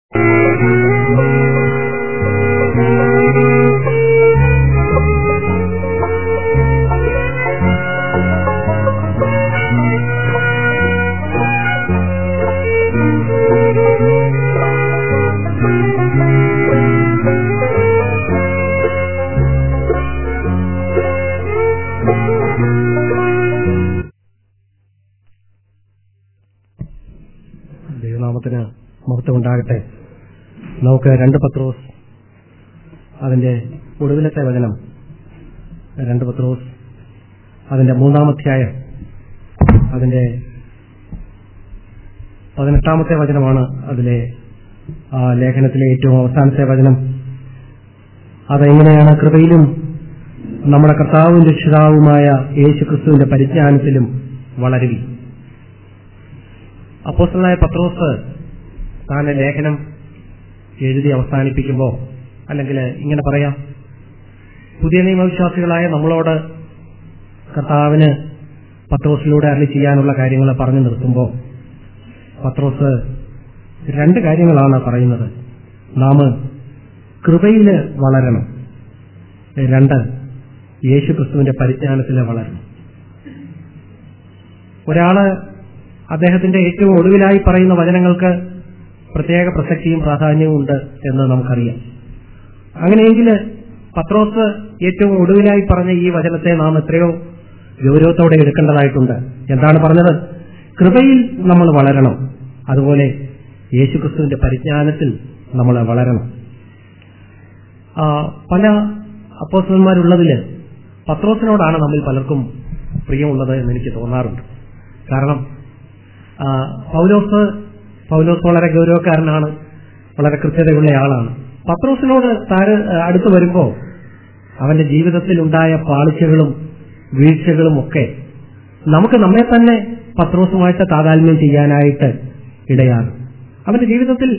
ദൈവനാമത്തിന് മഹത്വം ഉണ്ടാകട്ടെ നമുക്ക് രണ്ട് പത്രോസ് അതിന്റെ ഒടുവിലത്തെ വചനം രണ്ട് പത്രോസ് അതിന്റെ മൂന്നാമധ്യായം അതിന്റെ പതിനെട്ടാമത്തെ വചനമാണ് അതിലെ ആ ലേഖനത്തിലെ ഏറ്റവും അവസാനത്തെ വചനം അതെങ്ങനെയാണ് കൃപയിലും നമ്മുടെ കർത്താവും രക്ഷിതാവുമായ യേശുക്രിസ്തുവിന്റെ പരിജ്ഞാനത്തിലും വളരുവി അപ്പോസ്റ്റലായ പത്രോസ് താൻ ലേഖനം എഴുതി അവസാനിപ്പിക്കുമ്പോൾ അല്ലെങ്കിൽ ഇങ്ങനെ പറയാം പുതിയ നിയമവിശ്വാസികളായ നമ്മളോട് കർത്താവിന് പത്രോസിലൂടെ അരളി ചെയ്യാനുള്ള കാര്യങ്ങൾ പറഞ്ഞു നിർത്തുമ്പോൾ പത്രോസ് രണ്ട് കാര്യങ്ങളാണ് പറയുന്നത് നാം കൃപയിൽ വളരണം രണ്ട് യേശുക്രിസ്തുവിന്റെ പരിജ്ഞാനത്തിൽ വളരണം ഒരാള് അദ്ദേഹത്തിന്റെ ഏറ്റവും ഒടുവിലായി പറയുന്ന വചനങ്ങൾക്ക് പ്രത്യേക പ്രസക്തിയും പ്രാധാന്യവും ഉണ്ട് എന്ന് നമുക്കറിയാം അങ്ങനെയെങ്കിൽ പത്രോസ് ഏറ്റവും ഒടുവിലായി പറഞ്ഞ ഈ വചനത്തെ നാം എത്രയോ ഗൗരവത്തോടെ എടുക്കേണ്ടതായിട്ടുണ്ട് എന്താണ് പറഞ്ഞത് കൃപയിൽ നമ്മൾ വളരണം അതുപോലെ യേശുക്രിസ്തുവിന്റെ പരിജ്ഞാനത്തിൽ നമ്മൾ വളരണം ആ, പല അപ്പോസ്റ്റന്മാരുള്ളതില് പത്രോസിനോടാണ് നമ്മിൽ പലർക്കും പ്രിയമുള്ളത് എന്ന് എനിക്ക് തോന്നാറുണ്ട് കാരണം ആ, പൗലോസ് പൗലോസ് വളരെ ഗൗരവക്കാരനാണ് വളരെ കൃത്യതയുള്ള ആളാണ് പത്രോസിനോട് താര് അടുത്ത് വരുമ്പോ അവന്റെ ജീവിതത്തിൽ ഉണ്ടായ പാളിച്ചകളും വീഴ്ചകളും ഒക്കെ നമുക്ക് നമ്മെ തന്നെ പത്രോസുമായിട്ട് താതാത്മ്യം ചെയ്യാനായിട്ട് ഇടയാകും അവന്റെ ജീവിതത്തിൽ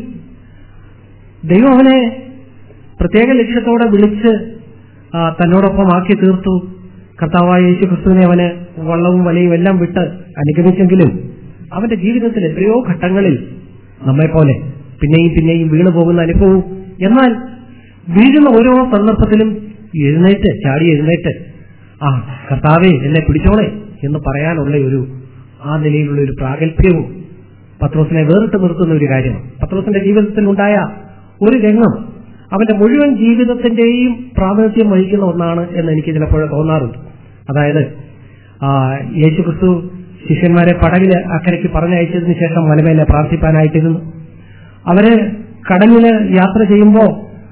ദൈവം അവനെ പ്രത്യേക ലക്ഷ്യത്തോടെ വിളിച്ച് ആ, തന്നോടൊപ്പം ആക്കി തീർത്തു കർത്താവായ യേശു ക്രിസ്തുവിനെ അവന് വള്ളവും വലയും എല്ലാം വിട്ട് അനുഗമിച്ചെങ്കിലും അവന്റെ ജീവിതത്തിൽ എത്രയോ ഘട്ടങ്ങളിൽ നമ്മെപ്പോലെ പിന്നെയും പിന്നെയും വീണു പോകുന്ന അനുഭവവും എന്നാൽ വീഴുന്ന ഓരോ സന്ദർഭത്തിലും എഴുന്നേറ്റ് ചാടി എഴുന്നേറ്റ് ആ കർത്താവേ എന്നെ പിടിച്ചോളെ എന്ന് പറയാനുള്ള ഒരു ആ നിലയിലുള്ള ഒരു പ്രാഗൽഭ്യവും പത്രോസിനെ വേറിട്ട് നിർത്തുന്ന ഒരു കാര്യമാണ് പത്രോസിന്റെ ജീവിതത്തിൽ ഉണ്ടായ ഒരു രംഗം അവന്റെ മുഴുവൻ ജീവിതത്തിന്റെയും പ്രാതിനിധ്യം വഹിക്കുന്ന ഒന്നാണ് എന്ന് എനിക്ക് ചിലപ്പോൾ തോന്നാറുണ്ട് അതായത് ആ, യേശുക്രിസ്തു ശിഷ്യന്മാരെ പടകില് അക്കരയ്ക്ക് പറഞ്ഞയച്ചതിന് ശേഷം മലമേലെ പ്രാർത്ഥിപ്പാനായിട്ടിരുന്നു അവര് കടലില് യാത്ര ചെയ്യുമ്പോൾ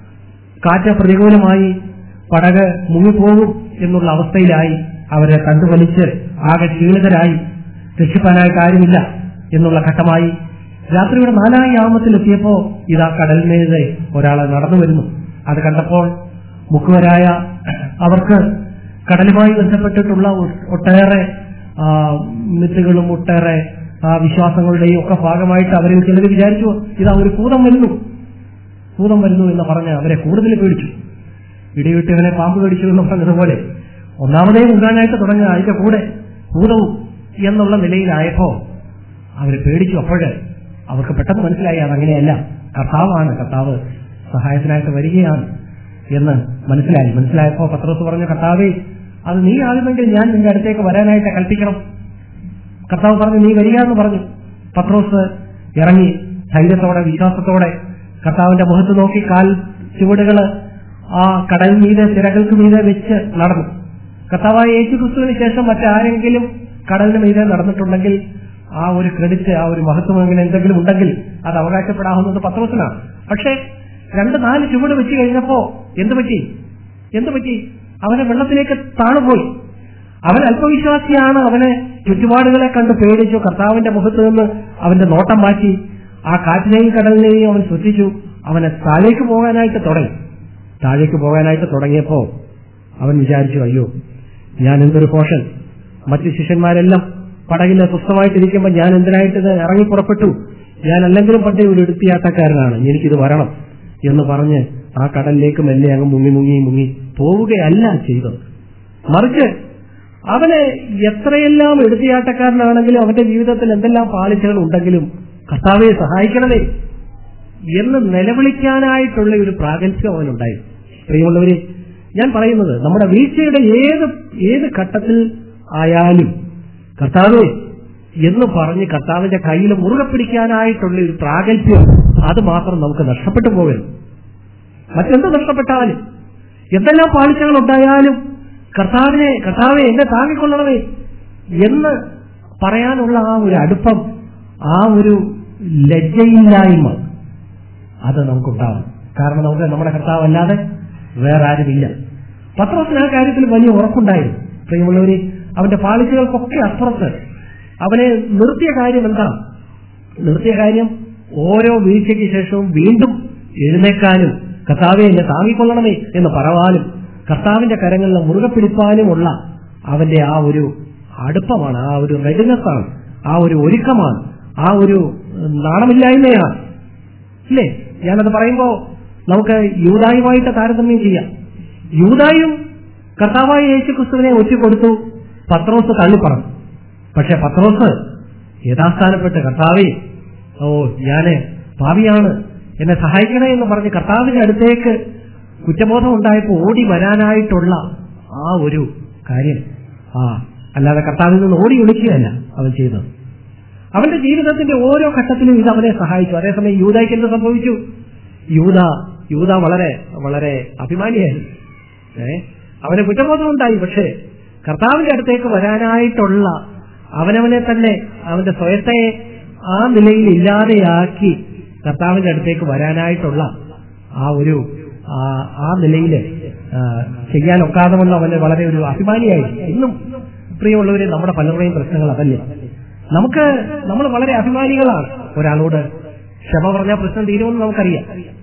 കാറ്റ് പ്രതികൂലമായി പടക് മുങ്ങിപ്പോകും എന്നുള്ള അവസ്ഥയിലായി അവരെ കണ്ടുവലിച്ച് ആകെ ക്ഷീണിതരായി രക്ഷിപ്പാനായിട്ട് ആരുമില്ല എന്നുള്ള ഘട്ടമായി രാത്രിയുടെ നാലാം യാമത്തിലെത്തിയപ്പോ ഇതാ കടലിനേതെ ഒരാളെ നടന്നു വരുന്നു അത് കണ്ടപ്പോൾ മുക്കുവരായ അവർക്ക് കടലുമായി ബന്ധപ്പെട്ടിട്ടുള്ള ഒ- ഒട്ടേറെ ആ, മിത്തുകളും ഒട്ടേറെ ആ, വിശ്വാസങ്ങളുടെയും ഒക്കെ ഭാഗമായിട്ട് അവരിൽ ചിലർ വിചാരിച്ചു ഇതാ ഒരു ഭൂതം വരുന്നു ഭൂതം വരുന്നു എന്ന് പറഞ്ഞ് അവരെ കൂടുതൽ പേടിച്ചു ഇടിവിട്ടവനെ പാമ്പ് കടിച്ചു എന്ന് പറഞ്ഞതുപോലെ ഒന്നാമതേ മുങ്ങാനായിട്ട് തുടങ്ങുക അതിന്റെ കൂടെ ഭൂതവും എന്നുള്ള നിലയിലായപ്പോ അവര് പേടിച്ചു അപ്പോഴ് അവർക്ക് പെട്ടെന്ന് മനസ്സിലായി അതങ്ങനെയല്ല കർത്താവാണ് കർത്താവ് സഹായത്തിനായിട്ട് വരികയാണ് എന്ന് മനസ്സിലായി മനസ്സിലായപ്പോ പത്രോസ് പറഞ്ഞു കർത്താവേ അത് നീ ആകുമെങ്കിൽ ഞാൻ നിന്റെ അടുത്തേക്ക് വരാനായിട്ട് കൽപ്പിക്കണം കർത്താവ് പറഞ്ഞു നീ വരിക എന്ന് പറഞ്ഞു പത്രോസ് ഇറങ്ങി ധൈര്യത്തോടെ വിശ്വാസത്തോടെ കർത്താവിന്റെ മുഖത്ത് നോക്കി കാൽ ചുവടുകള് ആ കടൽ മീതെ തിരകൾക്ക് മീതെ വെച്ച് നടന്നു കർത്താവായ യേശു ക്രിസ്തുവിന് ശേഷം മറ്റാരെങ്കിലും കടലിന് മീതെ നടന്നിട്ടുണ്ടെങ്കിൽ ആ ഒരു ക്രെഡിറ്റ് ആ ഒരു മഹത്വം അങ്ങനെ എന്തെങ്കിലും ഉണ്ടെങ്കിൽ അത് അവകാശപ്പെടാവുന്നത് പത്രോസിനാണ് പക്ഷേ രണ്ട് നാല് ചുവട് വെച്ച് കഴിഞ്ഞപ്പോ എന്ത് പറ്റി എന്ത് പറ്റി അവനെ വെള്ളത്തിലേക്ക് താണുപോയി അവൻ അല്പവിശ്വാസിയാണ് അവനെ ചുറ്റുപാടുകളെ കണ്ട് പേടിച്ചു കർത്താവിന്റെ മുഖത്ത് നിന്ന് അവന്റെ നോട്ടം മാറ്റി ആ കാറ്റിനെയും കടലിനെയും അവൻ ശ്രദ്ധിച്ചു അവനെ താഴേക്ക് പോകാനായിട്ട് തുടങ്ങി താഴേക്ക് പോകാനായിട്ട് തുടങ്ങിയപ്പോ അവൻ വിചാരിച്ചു അയ്യോ ഞാൻ എന്തൊരു പോഷൻ മറ്റു ശിഷ്യന്മാരെല്ലാം പടകിൽ സ്വസ്ഥമായിട്ടിരിക്കുമ്പോൾ ഞാൻ എന്തിനായിട്ട് ഇത് ഇറങ്ങി പുറപ്പെട്ടു ഞാൻ അല്ലെങ്കിലും പണ്ടേ ഒരു എടുത്തിയാട്ടക്കാരനാണ് എനിക്കിത് വരണം എന്ന് പറഞ്ഞ് ആ കടലിലേക്ക് മെല്ലെ അങ്ങ് മുങ്ങി മുങ്ങി മുങ്ങി പോവുകയല്ല ചെയ്തത് മറിച്ച് അവന് എത്രയെല്ലാം എടുത്തിയാട്ടക്കാരനാണെങ്കിലും അവന്റെ ജീവിതത്തിൽ എന്തെല്ലാം പാളിച്ചകൾ ഉണ്ടെങ്കിലും കർത്താവെ സഹായിക്കണമേ എന്ന് നിലവിളിക്കാനായിട്ടുള്ള ഒരു പ്രാഗൽഭ്യം അവനുണ്ടായി പ്രിയമുള്ളവരെ ഞാൻ പറയുന്നത് നമ്മുടെ വീഴ്ചയുടെ ഏത് ഏത് ഘട്ടത്തിൽ ആയാലും കർത്താവേ എന്ന് പറഞ്ഞ് കർത്താവിന്റെ കയ്യിൽ മുറുകെ പിടിക്കാനായിട്ടുള്ള ഒരു പ്രാഗൽഭ്യം അത് മാത്രം നമുക്ക് നഷ്ടപ്പെട്ടു പോകരുത് മറ്റെന്ത് നഷ്ടപ്പെട്ടാലും എന്തെല്ലാം പാളിച്ചകൾ ഉണ്ടായാലും കർത്താവിനെ കർത്താവെ എന്നെ താങ്ങിക്കൊള്ളണമേ എന്ന് പറയാനുള്ള ആ ഒരു അടുപ്പം ആ ഒരു ലജ്ജയില്ലായ്മ അത് നമുക്കുണ്ടാവും കാരണം നമുക്ക് നമ്മുടെ കർത്താവ് അല്ലാതെ വേറെ ആരുമില്ല പത്രത്തിന് ആ കാര്യത്തിൽ വലിയ ഉറപ്പുണ്ടായിരുന്നു പ്രിയമുള്ളവര് അവന്റെ പാളിച്ചകൾക്കൊക്കെ അപ്പുറത്ത് അവനെ നിർത്തിയ കാര്യം എന്താണ് നിർത്തിയ കാര്യം ഓരോ വീഴ്ചയ്ക്ക് ശേഷവും വീണ്ടും എഴുന്നേക്കാനും കർത്താവെ എന്നെ താങ്ങിക്കൊള്ളണമേ എന്ന് പറവാനും കർത്താവിന്റെ കരങ്ങളിൽ മുറുകെ പിടിപ്പാനുമുള്ള അവന്റെ ആ ഒരു അടുപ്പമാണ് ആ ഒരു റെഡിനെസ്സാണ് ആ ഒരു ഒരുക്കമാണ് ആ ഒരു നാണമില്ലായ്മയാണ് ഇല്ലേ ഞാനത് പറയുമ്പോ നമുക്ക് യൂതായുമായിട്ട് താരതമ്യം ചെയ്യാം യൂതായും കർത്താവായ യേശു ക്രിസ്തുവിനെ ഒറ്റുകൊടുത്തു പത്രോസ് തള്ളിപ്പറഞ്ഞു പക്ഷെ പത്രോസ് യഥാസ്ഥാനപ്പെട്ട് കർത്താവേ ഓ ഞാന് ഭാവിയാണ് എന്നെ സഹായിക്കണേ എന്ന് പറഞ്ഞ് കർത്താവിന്റെ അടുത്തേക്ക് കുറ്റബോധം ഉണ്ടായപ്പോൾ ഓടി വരാനായിട്ടുള്ള ആ ഒരു കാര്യം ആ അല്ലാതെ കർത്താവിൽ നിന്ന് ഓടി ഒളിക്കുകയല്ല അവൻ ചെയ്തത് അവന്റെ ജീവിതത്തിന്റെ ഓരോ ഘട്ടത്തിലും ഇത് അവനെ സഹായിച്ചു അതേസമയം യൂതായ്ക്ക് എന്ത് സംഭവിച്ചു യൂത യൂത വളരെ വളരെ അഭിമാനിയായിരുന്നു ഏ അവന് കുറ്റബോധം ഉണ്ടായി പക്ഷേ കർത്താവിന്റെ അടുത്തേക്ക് വരാനായിട്ടുള്ള അവനവനെ തന്നെ അവന്റെ സ്വയത്തെ ആ നിലയിൽ ഇല്ലാതെയാക്കി കർത്താവിന്റെ അടുത്തേക്ക് വരാനായിട്ടുള്ള ആ ഒരു ആ- ആ നിലയിൽ ചെയ്യാൻ ഒക്കാതെ വന്ന അവന് വളരെ ഒരു അഭിമാനിയായിരുന്നു ഇന്നും പ്രിയമുള്ളവരെ നമ്മുടെ പലരുടെയും പ്രശ്നങ്ങൾ അതല്ലേ നമുക്ക് നമ്മൾ വളരെ അഭിമാനികളാണ് ഒരാളോട് ക്ഷമ പറഞ്ഞാൽ പ്രശ്നം തീരുമെന്ന് നമുക്കറിയാം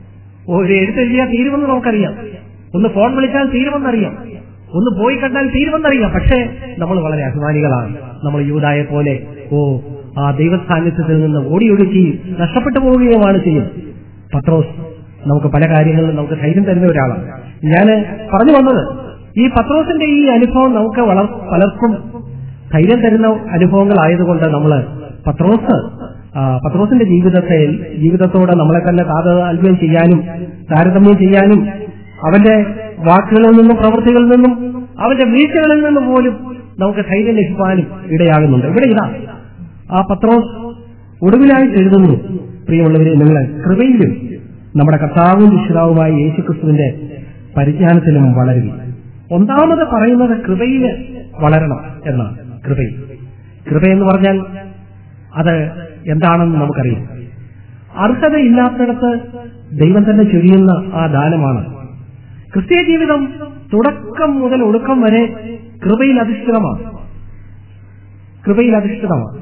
ഒരു എഴുത്തെഴുതിയാൽ തീരുമെന്ന് നമുക്കറിയാം ഒന്ന് ഫോൺ വിളിച്ചാൽ തീരുമെന്നറിയാം ഒന്ന് പോയി കണ്ടാൽ തീരുമെന്നറിയാം പക്ഷേ നമ്മൾ വളരെ അഭിമാനികളാണ് നമ്മൾ യൂതായെ പോലെ ഓ ആ ദൈവസാന്നിധ്യത്തിൽ നിന്ന് ഓടിയൊടുക്കുകയും നഷ്ടപ്പെട്ടു പോവുകയുമാണ് ചെയ്യുന്നത് പത്രോസ് നമുക്ക് പല കാര്യങ്ങളിലും നമുക്ക് ധൈര്യം തരുന്ന ഒരാളാണ് ഞാൻ പറഞ്ഞു വന്നത് ഈ പത്രോസിന്റെ ഈ അനുഭവം നമുക്ക് വളർ പലർക്കും ധൈര്യം തരുന്ന അനുഭവങ്ങളായതുകൊണ്ട് നമ്മൾ പത്രോസ് ആ, പത്രോസിന്റെ ജീവിതത്തെ ജീവിതത്തോട് നമ്മളെ തന്നെ താതാത്മ്യം ചെയ്യാനും താരതമ്യം ചെയ്യാനും അവന്റെ വാക്കുകളിൽ നിന്നും പ്രവൃത്തികളിൽ നിന്നും അവന്റെ വീഴ്ചകളിൽ നിന്നും പോലും നമുക്ക് ധൈര്യം ലഭിക്കാനും ഇടയാകുന്നുണ്ട് ഇവിടെ ഇതാ ആ പത്രോസ് ഒടുവിലായി എഴുതുന്നു പ്രിയമുള്ളവരെ നിങ്ങൾ കൃപയിലും നമ്മുടെ കർത്താവും രക്ഷിതാവുമായ യേശുക്രിസ്തുവിന്റെ പരിജ്ഞാനത്തിലും വളരുക ഒന്നാമത് പറയുന്നത് കൃപയിൽ വളരണം എന്നാണ് കൃപയിൽ കൃപയെന്ന് പറഞ്ഞാൽ അത് എന്താണെന്ന് നമുക്കറിയാം അർഹതയില്ലാത്തിടത്ത് ദൈവം തന്നെ ചൊരിയുന്ന ആ ദാനമാണ് ക്രിസ്തീയ ജീവിതം തുടക്കം മുതൽ ഒടുക്കം വരെ കൃപയിൽ അധിഷ്ഠിതമാണ് കൃപയിൽ അധിഷ്ഠിതമാണ്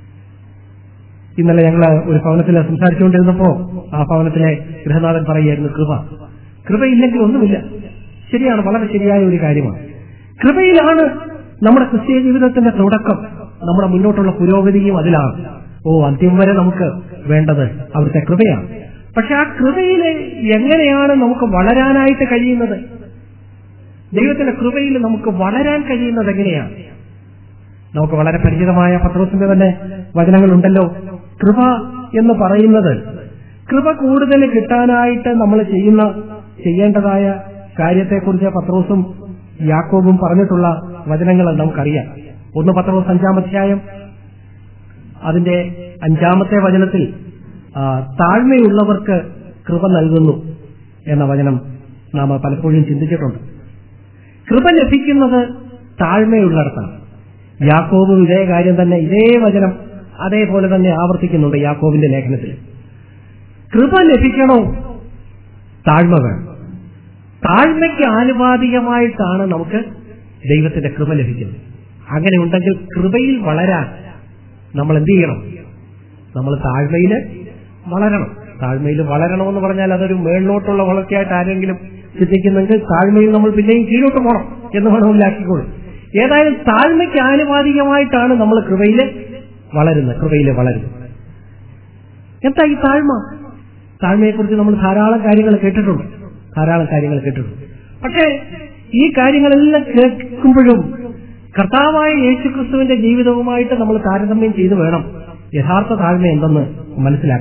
ഇന്നലെ ഞങ്ങൾ ഒരു ഭവനത്തിൽ സംസാരിച്ചുകൊണ്ടിരുന്നപ്പോ ആ ഭവനത്തിലെ ഗൃഹനാഥൻ പറയുകയായിരുന്നു കൃപ കൃപയില്ലെങ്കിൽ ഒന്നുമില്ല ശരിയാണ് വളരെ ശരിയായ ഒരു കാര്യമാണ് കൃപയിലാണ് നമ്മുടെ ക്രിസ്തീയ ജീവിതത്തിന്റെ തുടക്കം നമ്മുടെ മുന്നോട്ടുള്ള പുരോഗതിയും അതിലാണ് ഓ അന്ത്യം വരെ നമുക്ക് വേണ്ടത് അവിടുത്തെ കൃപയാണ് പക്ഷെ ആ കൃപയിൽ എങ്ങനെയാണ് നമുക്ക് വളരാനായിട്ട് കഴിയുന്നത് ദൈവത്തിന്റെ കൃപയിൽ നമുക്ക് വളരാൻ കഴിയുന്നത് എങ്ങനെയാണ് നമുക്ക് വളരെ പരിചിതമായ പത്രോസിന്റെ തന്നെ വചനങ്ങളുണ്ടല്ലോ കൃപ എന്ന് പറയുന്നത് കൃപ കൂടുതൽ കിട്ടാനായിട്ട് നമ്മൾ ചെയ്യുന്ന ചെയ്യേണ്ടതായ കാര്യത്തെക്കുറിച്ച് പത്രോസും യാക്കോബും പറഞ്ഞിട്ടുള്ള വചനങ്ങൾ നമുക്കറിയാം ഒന്ന് പത്രോസ് അഞ്ചാമധ്യായം അതിന്റെ അഞ്ചാമത്തെ വചനത്തിൽ ആ, താഴ്മയുള്ളവർക്ക് കൃപ നൽകുന്നു എന്ന വചനം നാം പലപ്പോഴും ചിന്തിച്ചിട്ടുണ്ട് കൃപ ലഭിക്കുന്നത് താഴ്മയുള്ളിടത്താണ് യാക്കോബും ഇതേ കാര്യം തന്നെ ഇതേ വചനം അതേപോലെ തന്നെ ആവർത്തിക്കുന്നുണ്ട് യാക്കോബിന്റെ ലേഖനത്തിൽ കൃപ ലഭിക്കണോ താഴ്മ വേണം താഴ്മയ്ക്ക് ആനുപാതികമായിട്ടാണ് നമുക്ക് ദൈവത്തിന്റെ കൃപ ലഭിക്കുന്നത് അങ്ങനെ ഉണ്ടെങ്കിൽ കൃപയിൽ വളരാൻ നമ്മൾ എന്ത് ചെയ്യണം നമ്മൾ താഴ്മയിൽ വളരണം താഴ്മയിൽ വളരണമെന്ന് പറഞ്ഞാൽ അതൊരു മേളിലോട്ടുള്ള വളർച്ചയായിട്ട് ആരെങ്കിലും ചിന്തിക്കുന്നെങ്കിൽ താഴ്മയിൽ നമ്മൾ പിന്നെയും കീഴോട്ട് പോകണം എന്ന് വേണമെങ്കിലാക്കിക്കോളും ഏതായാലും താഴ്മയ്ക്ക് ആനുപാതികമായിട്ടാണ് നമ്മൾ കൃപയിൽ വളരുന്നത് കൃപയിൽ വളരുന്നത് എന്താ ഈ താഴ്മ താഴ്മയെക്കുറിച്ച് നമ്മൾ ധാരാളം കാര്യങ്ങൾ കേട്ടിട്ടുണ്ട് ധാരാളം കാര്യങ്ങൾ കേട്ടിട്ടുണ്ട് പക്ഷേ ഈ കാര്യങ്ങളെല്ലാം കേൾക്കുമ്പോഴും കർത്താവായ യേശുക്രിസ്തുവിന്റെ ജീവിതവുമായിട്ട് നമ്മൾ താരതമ്യം ചെയ്തു വേണം യഥാർത്ഥ താഴ്മ എന്തെന്ന് മനസ്സിലാക്കാൻ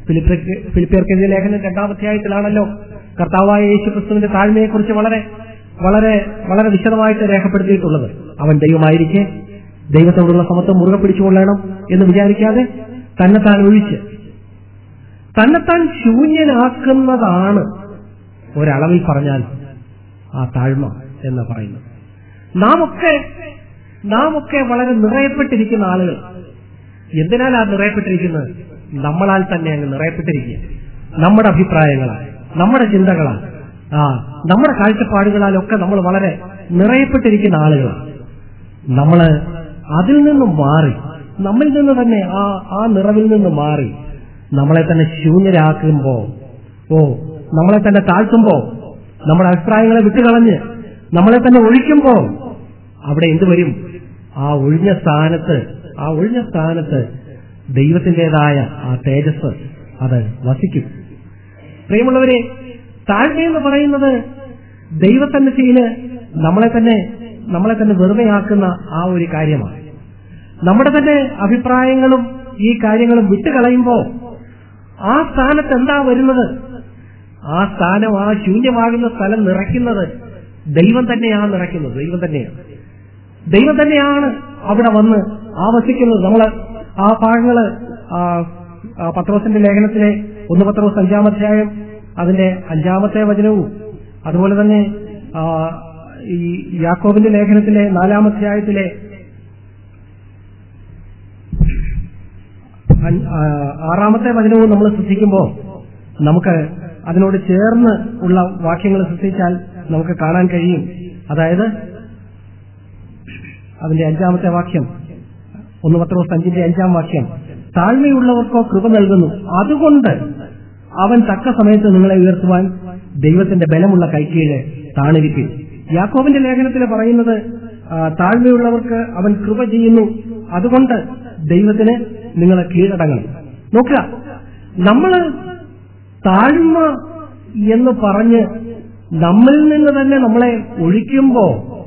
ഫിലിപ്പിയർക്ക് ഫിലിപ്പിയർക്കെതിരെ ലേഖനം രണ്ടാം അധ്യായത്തിലാണല്ലോ കർത്താവായ യേശു ക്രിസ്തുവിന്റെ താഴ്മയെക്കുറിച്ച് വളരെ വളരെ വളരെ വിശദമായിട്ട് രേഖപ്പെടുത്തിയിട്ടുള്ളത് അവൻ ദൈവമായിരിക്കെ ദൈവത്തോടുള്ള സമത്വം മുറുകെ പിടിച്ചുകൊള്ളണം എന്ന് വിചാരിക്കാതെ തന്നെത്താൻ ഒഴിച്ച് തന്നെത്താൻ ശൂന്യനാക്കുന്നതാണ് ഒരളവിൽ പറഞ്ഞാൽ ആ താഴ്മ എന്ന് പറയുന്നത് നാം ഒക്കെ നാം ഒക്കെ വളരെ നിറയപ്പെട്ടിരിക്കുന്ന ആളുകൾ എന്തിനാൽ ആ നിറയപ്പെട്ടിരിക്കുന്നത് നമ്മളാൽ തന്നെ അങ്ങ് നിറയപ്പെട്ടിരിക്കുക നമ്മുടെ അഭിപ്രായങ്ങളാൽ നമ്മുടെ ചിന്തകളാൽ ആ നമ്മുടെ കാഴ്ചപ്പാടുകളാലൊക്കെ നമ്മൾ വളരെ നിറയപ്പെട്ടിരിക്കുന്ന ആളുകളാണ് നമ്മള് അതിൽ നിന്നും മാറി നമ്മിൽ നിന്ന് തന്നെ ആ ആ നിറവിൽ നിന്ന് മാറി നമ്മളെ തന്നെ ശൂന്യരാക്കുമ്പോ ഓ നമ്മളെ തന്നെ താഴ്ത്തുമ്പോ നമ്മുടെ അഭിപ്രായങ്ങളെ വിട്ടുകളഞ്ഞ് നമ്മളെ തന്നെ ഒഴിക്കുമ്പോ അവിടെ എന്ത് വരും ആ ഒഴിഞ്ഞ സ്ഥാനത്ത് ആ ഒഴിഞ്ഞ സ്ഥാനത്ത് ദൈവത്തിൻ്റെതായ ആ തേജസ് അത് വസിക്കും പ്രിയമുള്ളവരെ താഴ്മയെന്ന് പറയുന്നത് ദൈവസന്നിധിയില് നമ്മളെ തന്നെ നമ്മളെ തന്നെ വെറുതെയാക്കുന്ന ആ ഒരു കാര്യമാണ് നമ്മുടെ തന്നെ അഭിപ്രായങ്ങളും ഈ കാര്യങ്ങളും വിട്ടുകളയുമ്പോ ആ സ്ഥാനത്ത് എന്താ വരുന്നത് ആ സ്ഥാനം ആ ശൂന്യമാകുന്ന സ്ഥലം നിറയ്ക്കുന്നത് ദൈവം തന്നെയാണ് നിറയ്ക്കുന്നത് ദൈവം തന്നെയാണ് ദൈവം തന്നെയാണ് അവിടെ വന്ന് ആവസിക്കുന്നത് നമ്മള് ആ ഭാഗങ്ങള് ആ, ആ പത്രോസിന്റെ ലേഖനത്തിലെ ഒന്ന് പത്രോസ് അഞ്ചാമധ്യായം അതിന്റെ അഞ്ചാമത്തെ വചനവും അതുപോലെ തന്നെ ആ, ഈ യാക്കോബിന്റെ ലേഖനത്തിലെ നാലാമധ്യായത്തിലെ അഞ്ച്- ആ, ആറാമത്തെ വചനവും നമ്മൾ ശ്രദ്ധിക്കുമ്പോൾ നമുക്ക് അതിനോട് ചേർന്ന് ഉള്ള വാക്യങ്ങൾ ശ്രദ്ധിച്ചാൽ നമുക്ക് കാണാൻ കഴിയും അതായത് അതിന്റെ അഞ്ചാമത്തെ വാക്യം ഒന്ന് പത്രോസ് അഞ്ചിന്റെ അഞ്ചാം വാക്യം താഴ്മയുള്ളവർക്കോ കൃപ നൽകുന്നു അതുകൊണ്ട് അവൻ തക്ക സമയത്ത് നിങ്ങളെ ഉയർത്തുവാൻ ദൈവത്തിന്റെ ബലമുള്ള കൈക്കീഴ് താണിരിക്കും യാക്കോബിന്റെ ലേഖനത്തിൽ പറയുന്നത് ആ, താഴ്മയുള്ളവർക്ക് അവൻ കൃപ ചെയ്യുന്നു അതുകൊണ്ട് ദൈവത്തിന് നിങ്ങളെ കീഴടങ്ങണം നോക്കുക നമ്മള് താഴ്മ എന്ന് പറഞ്ഞ് നമ്മിൽ നിന്ന് തന്നെ നമ്മളെ ഒഴിക്കുമ്പോ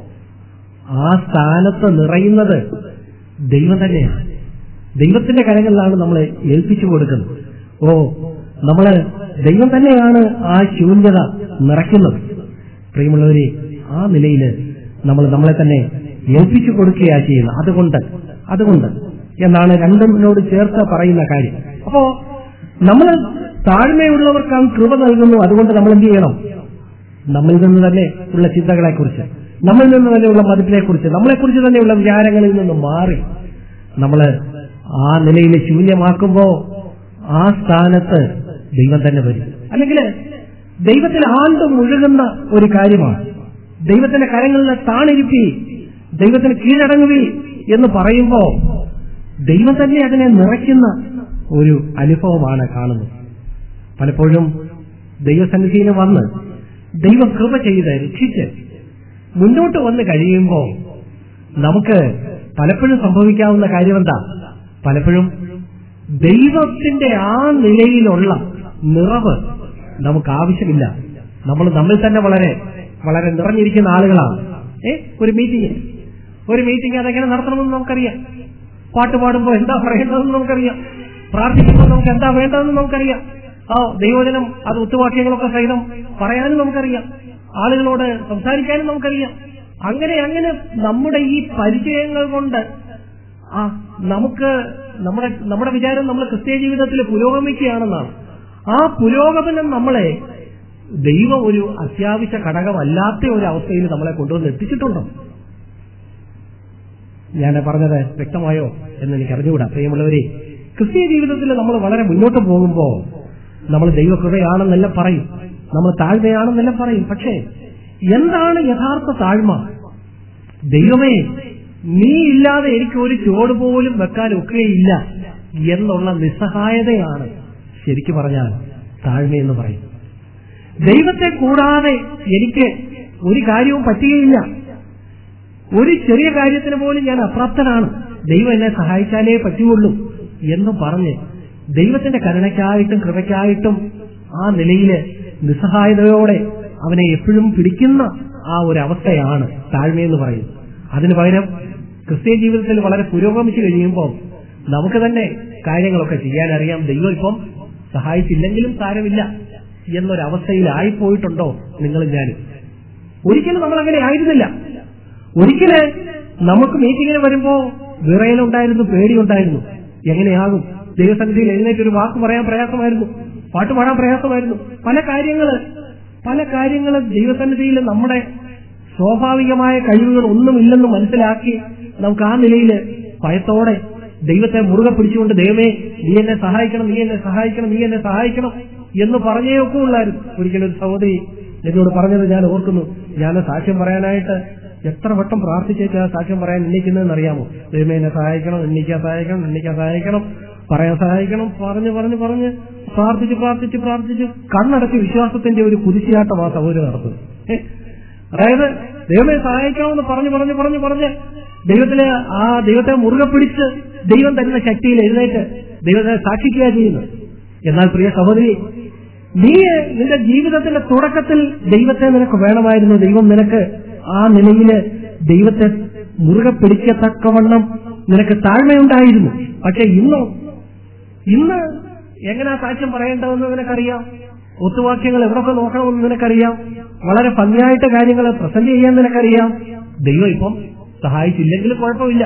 ആ സ്ഥാനത്ത് നിറയുന്നത് ദൈവം തന്നെയാണ് ദൈവത്തിന്റെ കരങ്ങളിലാണ് നമ്മളെ ഏൽപ്പിച്ചു കൊടുക്കുന്നത് ഓ നമ്മള് ദൈവം തന്നെയാണ് ആ ശൂന്യത നിറയ്ക്കുന്നത് പ്രിയമുള്ളവരെ ആ നിലയിൽ നമ്മൾ നമ്മളെ തന്നെ ഏൽപ്പിച്ചു കൊടുക്കുകയാണ് ചെയ്യുന്നത് അതുകൊണ്ട് അതുകൊണ്ട് എന്നാണ് രണ്ടിനോട് ചേർത്ത് പറയുന്ന കാര്യം അപ്പോ നമ്മൾ താഴ്മയുള്ളവർക്കാണ് കൃപ നൽകുന്നു അതുകൊണ്ട് നമ്മൾ എന്ത് ചെയ്യണം നമ്മിൽ നിന്ന് തന്നെ ഉള്ള ചിന്തകളെ കുറിച്ച് നമ്മിൽ നിന്ന് തന്നെയുള്ള മതിപ്പിനെ കുറിച്ച് നമ്മളെ കുറിച്ച് തന്നെയുള്ള വിചാരങ്ങളിൽ നിന്ന് മാറി നമ്മള് ആ നിലയിൽ ശൂന്യമാക്കുമ്പോ ആ സ്ഥാനത്ത് ദൈവം തന്നെ വരും അല്ലെങ്കിൽ ദൈവത്തിൽ ആണ്ട് മുഴുകുന്ന ഒരു കാര്യമാണ് ദൈവത്തിന്റെ കരങ്ങളിൽ താണിരിപ്പി ദൈവത്തിന് കീഴടങ്ങുവി എന്ന് പറയുമ്പോ ദൈവം തന്നെ അതിനെ നിറയ്ക്കുന്ന ഒരു അനുഭവമാണ് കാണുന്നത് പലപ്പോഴും ദൈവസന്നിധിയിൽ വന്ന് ദൈവം കൃപ ചെയ്ത് രക്ഷിച്ച് മുന്നോട്ട് വന്ന് കഴിയുമ്പോൾ നമുക്ക് പലപ്പോഴും സംഭവിക്കാവുന്ന കാര്യം എന്താ പലപ്പോഴും ദൈവത്തിന്റെ ആ നിലയിലുള്ള നിറവ് നമുക്ക് ആവശ്യമില്ല നമ്മൾ നമ്മിൽ തന്നെ വളരെ വളരെ നിറഞ്ഞിരിക്കുന്ന ആളുകളാണ് ഏ ഒരു മീറ്റിംഗ് ഒരു മീറ്റിംഗ് അതെങ്ങനെ നടത്തണമെന്ന് നമുക്കറിയാം പാട്ട് പാടുമ്പോൾ എന്താ പറയേണ്ടതെന്ന് നമുക്കറിയാം പ്രാർത്ഥിക്കുമ്പോൾ നമുക്ക് എന്താ വേണ്ടതെന്ന് നമുക്കറിയാം ആ ദൈവജനം അത് ഒത്തുവാക്യങ്ങളൊക്കെ സഹിതം പറയാനും നമുക്കറിയാം ആളുകളോട് സംസാരിക്കാനും നമുക്കറിയാം അങ്ങനെ അങ്ങനെ നമ്മുടെ ഈ പരിചയങ്ങൾ കൊണ്ട് ആ നമുക്ക് നമ്മുടെ നമ്മുടെ വിചാരം നമ്മൾ ക്രിസ്തീയ ജീവിതത്തിൽ പുരോഗമിക്കുകയാണെന്നാണ് ആ പുരോഗമനം നമ്മളെ ദൈവം ഒരു അത്യാവശ്യ ഘടകമല്ലാത്ത ഒരു അവസ്ഥയിൽ നമ്മളെ കൊണ്ടുവന്ന് എത്തിച്ചിട്ടുണ്ടോ ഞാൻ പറഞ്ഞത് വ്യക്തമായോ എന്ന് എനിക്ക് അറിഞ്ഞുകൂടാ പ്രിയമുള്ളവരെ ക്രിസ്തീയ ജീവിതത്തിൽ നമ്മൾ വളരെ മുന്നോട്ട് പോകുമ്പോൾ നമ്മൾ ദൈവകൃപയാണെന്നെല്ലാം പറയും നമ്മൾ താഴ്മയാണെന്നെല്ലാം പറയും പക്ഷേ എന്താണ് യഥാർത്ഥ താഴ്മ ദൈവമേ നീ ഇല്ലാതെ എനിക്ക് ഒരു ചുവട് പോലും വെക്കാൻ ഒക്കുകയില്ല എന്നുള്ള നിസ്സഹായതയാണ് ശരിക്കു പറഞ്ഞാൽ താഴ്മയെന്ന് പറയും ദൈവത്തെ കൂടാതെ എനിക്ക് ഒരു കാര്യവും പറ്റുകയില്ല ഒരു ചെറിയ കാര്യത്തിന് പോലും ഞാൻ അപ്രാപ്തനാണ് ദൈവം എന്നെ സഹായിച്ചാലേ പറ്റുള്ളൂ എന്ന് പറഞ്ഞ് ദൈവത്തിന്റെ കരുണയ്ക്കായിട്ടും കൃപയ്ക്കായിട്ടും ആ നിലയില് നിസ്സഹായതയോടെ അവനെ എപ്പോഴും പിടിക്കുന്ന ആ ഒരു അവസ്ഥയാണ് താഴ്മയെന്ന് പറയുന്നത് അതിനു പകരം ക്രിസ്ത്യൻ ജീവിതത്തിൽ വളരെ പുരോഗമിച്ചു കഴിയുമ്പോൾ നമുക്ക് തന്നെ കാര്യങ്ങളൊക്കെ ചെയ്യാനറിയാം ദൈവം ഇപ്പം സഹായിച്ചില്ലെങ്കിലും സാരമില്ല എന്നൊരവസ്ഥയിലായി പോയിട്ടുണ്ടോ നിങ്ങളും ഞാനും ഒരിക്കലും നമ്മൾ അങ്ങനെ ആയിരുന്നില്ല ഒരിക്കല് നമുക്ക് മീറ്റിങ്ങിന് വരുമ്പോ വിറയലുണ്ടായിരുന്നു പേടിയുണ്ടായിരുന്നു എങ്ങനെയാകും ദൈവസന്നിധിയിൽ എഴുന്നേറ്റ് ഒരു വാക്ക് പറയാൻ പ്രയാസമായിരുന്നു പാട്ട് പാടാൻ പ്രയാസമായിരുന്നു പല കാര്യങ്ങള് പല കാര്യങ്ങള് ദൈവസന്നിധിയിൽ നമ്മുടെ സ്വാഭാവികമായ കഴിവുകൾ ഒന്നുമില്ലെന്ന് മനസ്സിലാക്കി നമുക്ക് ആ നിലയിൽ ഭയത്തോടെ ദൈവത്തെ മുറുകെ പിടിച്ചുകൊണ്ട് ദൈവമേ നീ എന്നെ സഹായിക്കണം നീ എന്നെ സഹായിക്കണം നീ എന്നെ സഹായിക്കണം എന്ന് പറഞ്ഞേ ഒക്കെ ഉള്ളായിരുന്നു ഒരിക്കലും ഒരു സഹോദരി എന്നോട് പറഞ്ഞത് ഞാൻ ഓർക്കുന്നു ഞാൻ സാക്ഷ്യം പറയാനായിട്ട് എത്ര വട്ടം പ്രാർത്ഥിച്ചേച്ചാ സാക്ഷ്യം പറയാൻ എണ്ണിക്കുന്നതെന്ന് അറിയാമോ ദൈവമേ എന്നെ സഹായിക്കണം എണ്ണിക്കാൻ സഹായിക്കണം എണ്ണിക്കാൻ സഹായിക്കണം പറയാൻ സഹായിക്കണം പറഞ്ഞ് പറഞ്ഞ് പറഞ്ഞ് പ്രാർത്ഥിച്ച് പ്രാർത്ഥിച്ച് പ്രാർത്ഥിച്ച് കണ്ണടച്ച് വിശ്വാസത്തിന്റെ ഒരു കുതിശിയാട്ടം ആ സഹോദരി നടത്തുന്നു ഏ? അതായത് ദൈവമെ സഹായിക്കണമെന്ന് പറഞ്ഞു പറഞ്ഞു പറഞ്ഞു പറഞ്ഞ് ദൈവത്തിലെ ആ ദൈവത്തെ മുറുകെ പിടിച്ച് ദൈവം തരുന്ന ശക്തിയിൽ എഴുന്നേറ്റ് ദൈവത്തെ സാക്ഷിക്കുക ചെയ്യുന്നത് എന്നാൽ പ്രിയ സഹോദരി നീ നിന്റെ ജീവിതത്തിന്റെ തുടക്കത്തിൽ ദൈവത്തെ നിനക്ക് വേണമായിരുന്നു ദൈവം നിനക്ക് ആ നിലയില് ദൈവത്തെ മുറുകെ പിടിക്കത്തക്കവണ്ണം നിനക്ക് താഴ്മയുണ്ടായിരുന്നു പക്ഷെ ഇന്നോ ഇന്ന് എങ്ങനെയാ സാക്ഷ്യം പറയേണ്ടതെന്ന് നിനക്കറിയാം ഒത്തുവാക്യങ്ങൾ എവിടൊക്കെ നോക്കണമെന്ന് നിനക്കറിയാം വളരെ ഭംഗിയായിട്ട് കാര്യങ്ങൾ പ്രസന്റ് ചെയ്യാൻ നിനക്കറിയാം ദൈവം ഇപ്പം സഹായിച്ചില്ലെങ്കിലും കുഴപ്പമില്ല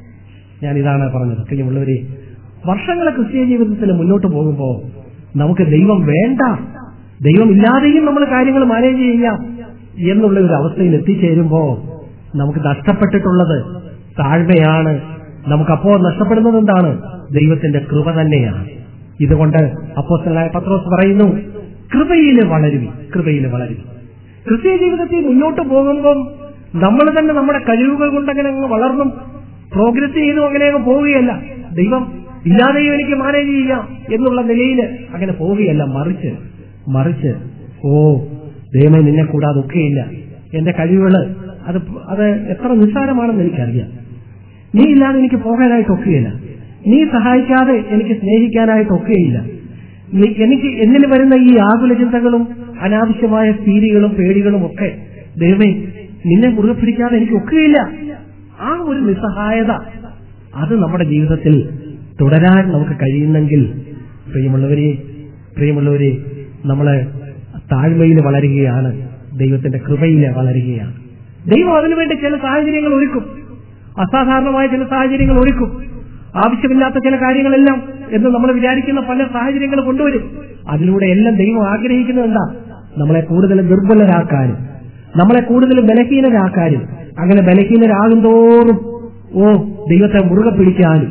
ഞാൻ ഇതാണ് പറഞ്ഞത് പ്രിയമുള്ളവരെ വർഷങ്ങളെ ക്രിസ്തീയ ജീവിതത്തിൽ മുന്നോട്ട് പോകുമ്പോൾ നമുക്ക് ദൈവം വേണ്ട ദൈവമില്ലാതെയും നമ്മൾ കാര്യങ്ങൾ മാനേജ് ചെയ്യാം എന്നുള്ള ഒരു അവസ്ഥയിൽ എത്തിച്ചേരുമ്പോ നമുക്ക് നഷ്ടപ്പെട്ടിട്ടുള്ളത് താഴ്മയാണ് നമുക്കപ്പോ നഷ്ടപ്പെടുന്നത് എന്താണ് ദൈവത്തിന്റെ കൃപ തന്നെയാണ് ഇതുകൊണ്ട് അപ്പോസ്റ്റലായ പത്രോസ് പറയുന്നു കൃപയിൽ വളരുവി കൃപയിൽ വളരുവി ക്രിസ്തീയ ജീവിതത്തിൽ മുന്നോട്ട് പോകുമ്പം നമ്മൾ തന്നെ നമ്മുടെ കഴിവുകൾ കൊണ്ട് അങ്ങനെ അങ്ങ് വളർന്നും പ്രോഗ്രസ് ചെയ്തും അങ്ങനെ അങ്ങ് പോവുകയല്ല ദൈവം ഇല്ലാതെയും എനിക്ക് മാനേജ് ചെയ്യാം എന്നുള്ള നിലയിൽ അങ്ങനെ പോവുകയല്ല മറിച്ച് മറിച്ച് ഓ ദൈവമേ നിന്നെ കൂടാതെ ഒക്കെയില്ല എന്റെ കഴിവുകള് അത് അത് എത്ര നിസ്സാരമാണെന്ന് എനിക്കറിയാം നീ ഇല്ലാതെ എനിക്ക് പോകാനായിട്ട് ഒക്കെയില്ല നീ സഹായിക്കാതെ എനിക്ക് സ്നേഹിക്കാനായിട്ട് ഒക്കെയില്ല നീ- എനിക്ക് എന്നിൽ വരുന്ന ഈ ആകുല ചിന്തകളും അനാവശ്യമായ സ്ഥീതികളും പേടികളും ഒക്കെ ദൈവമേ നിന്നെ മുറുകെ പിടിക്കാതെ എനിക്ക് ഒക്കെയില്ല ആ ഒരു നിസ്സഹായത അത് നമ്മുടെ ജീവിതത്തിൽ തുടരാൻ നമുക്ക് കഴിയുന്നെങ്കിൽ പ്രിയമുള്ളവരെ പ്രിയമുള്ളവരെ നമ്മള് താഴ്മയിൽ വളരുകയാണ് ദൈവത്തിന്റെ കൃപയിൽ വളരുകയാണ് ദൈവം അതിനുവേണ്ടി ചില സാഹചര്യങ്ങൾ ഒരുക്കും അസാധാരണമായ ചില സാഹചര്യങ്ങൾ ഒരുക്കും ആവശ്യമില്ലാത്ത ചില കാര്യങ്ങളെല്ലാം എന്ന് നമ്മൾ വിചാരിക്കുന്ന പല സാഹചര്യങ്ങൾ കൊണ്ടുവരും അതിലൂടെ എല്ലാം ദൈവം ആഗ്രഹിക്കുന്നത് എന്താ നമ്മളെ കൂടുതൽ ദുർബലരാക്കാനും നമ്മളെ കൂടുതൽ ബലഹീനരാക്കാനും അങ്ങനെ ബലഹീനരാകും തോറും ഓ ദൈവത്തെ മുറുകെ പിടിക്കാനും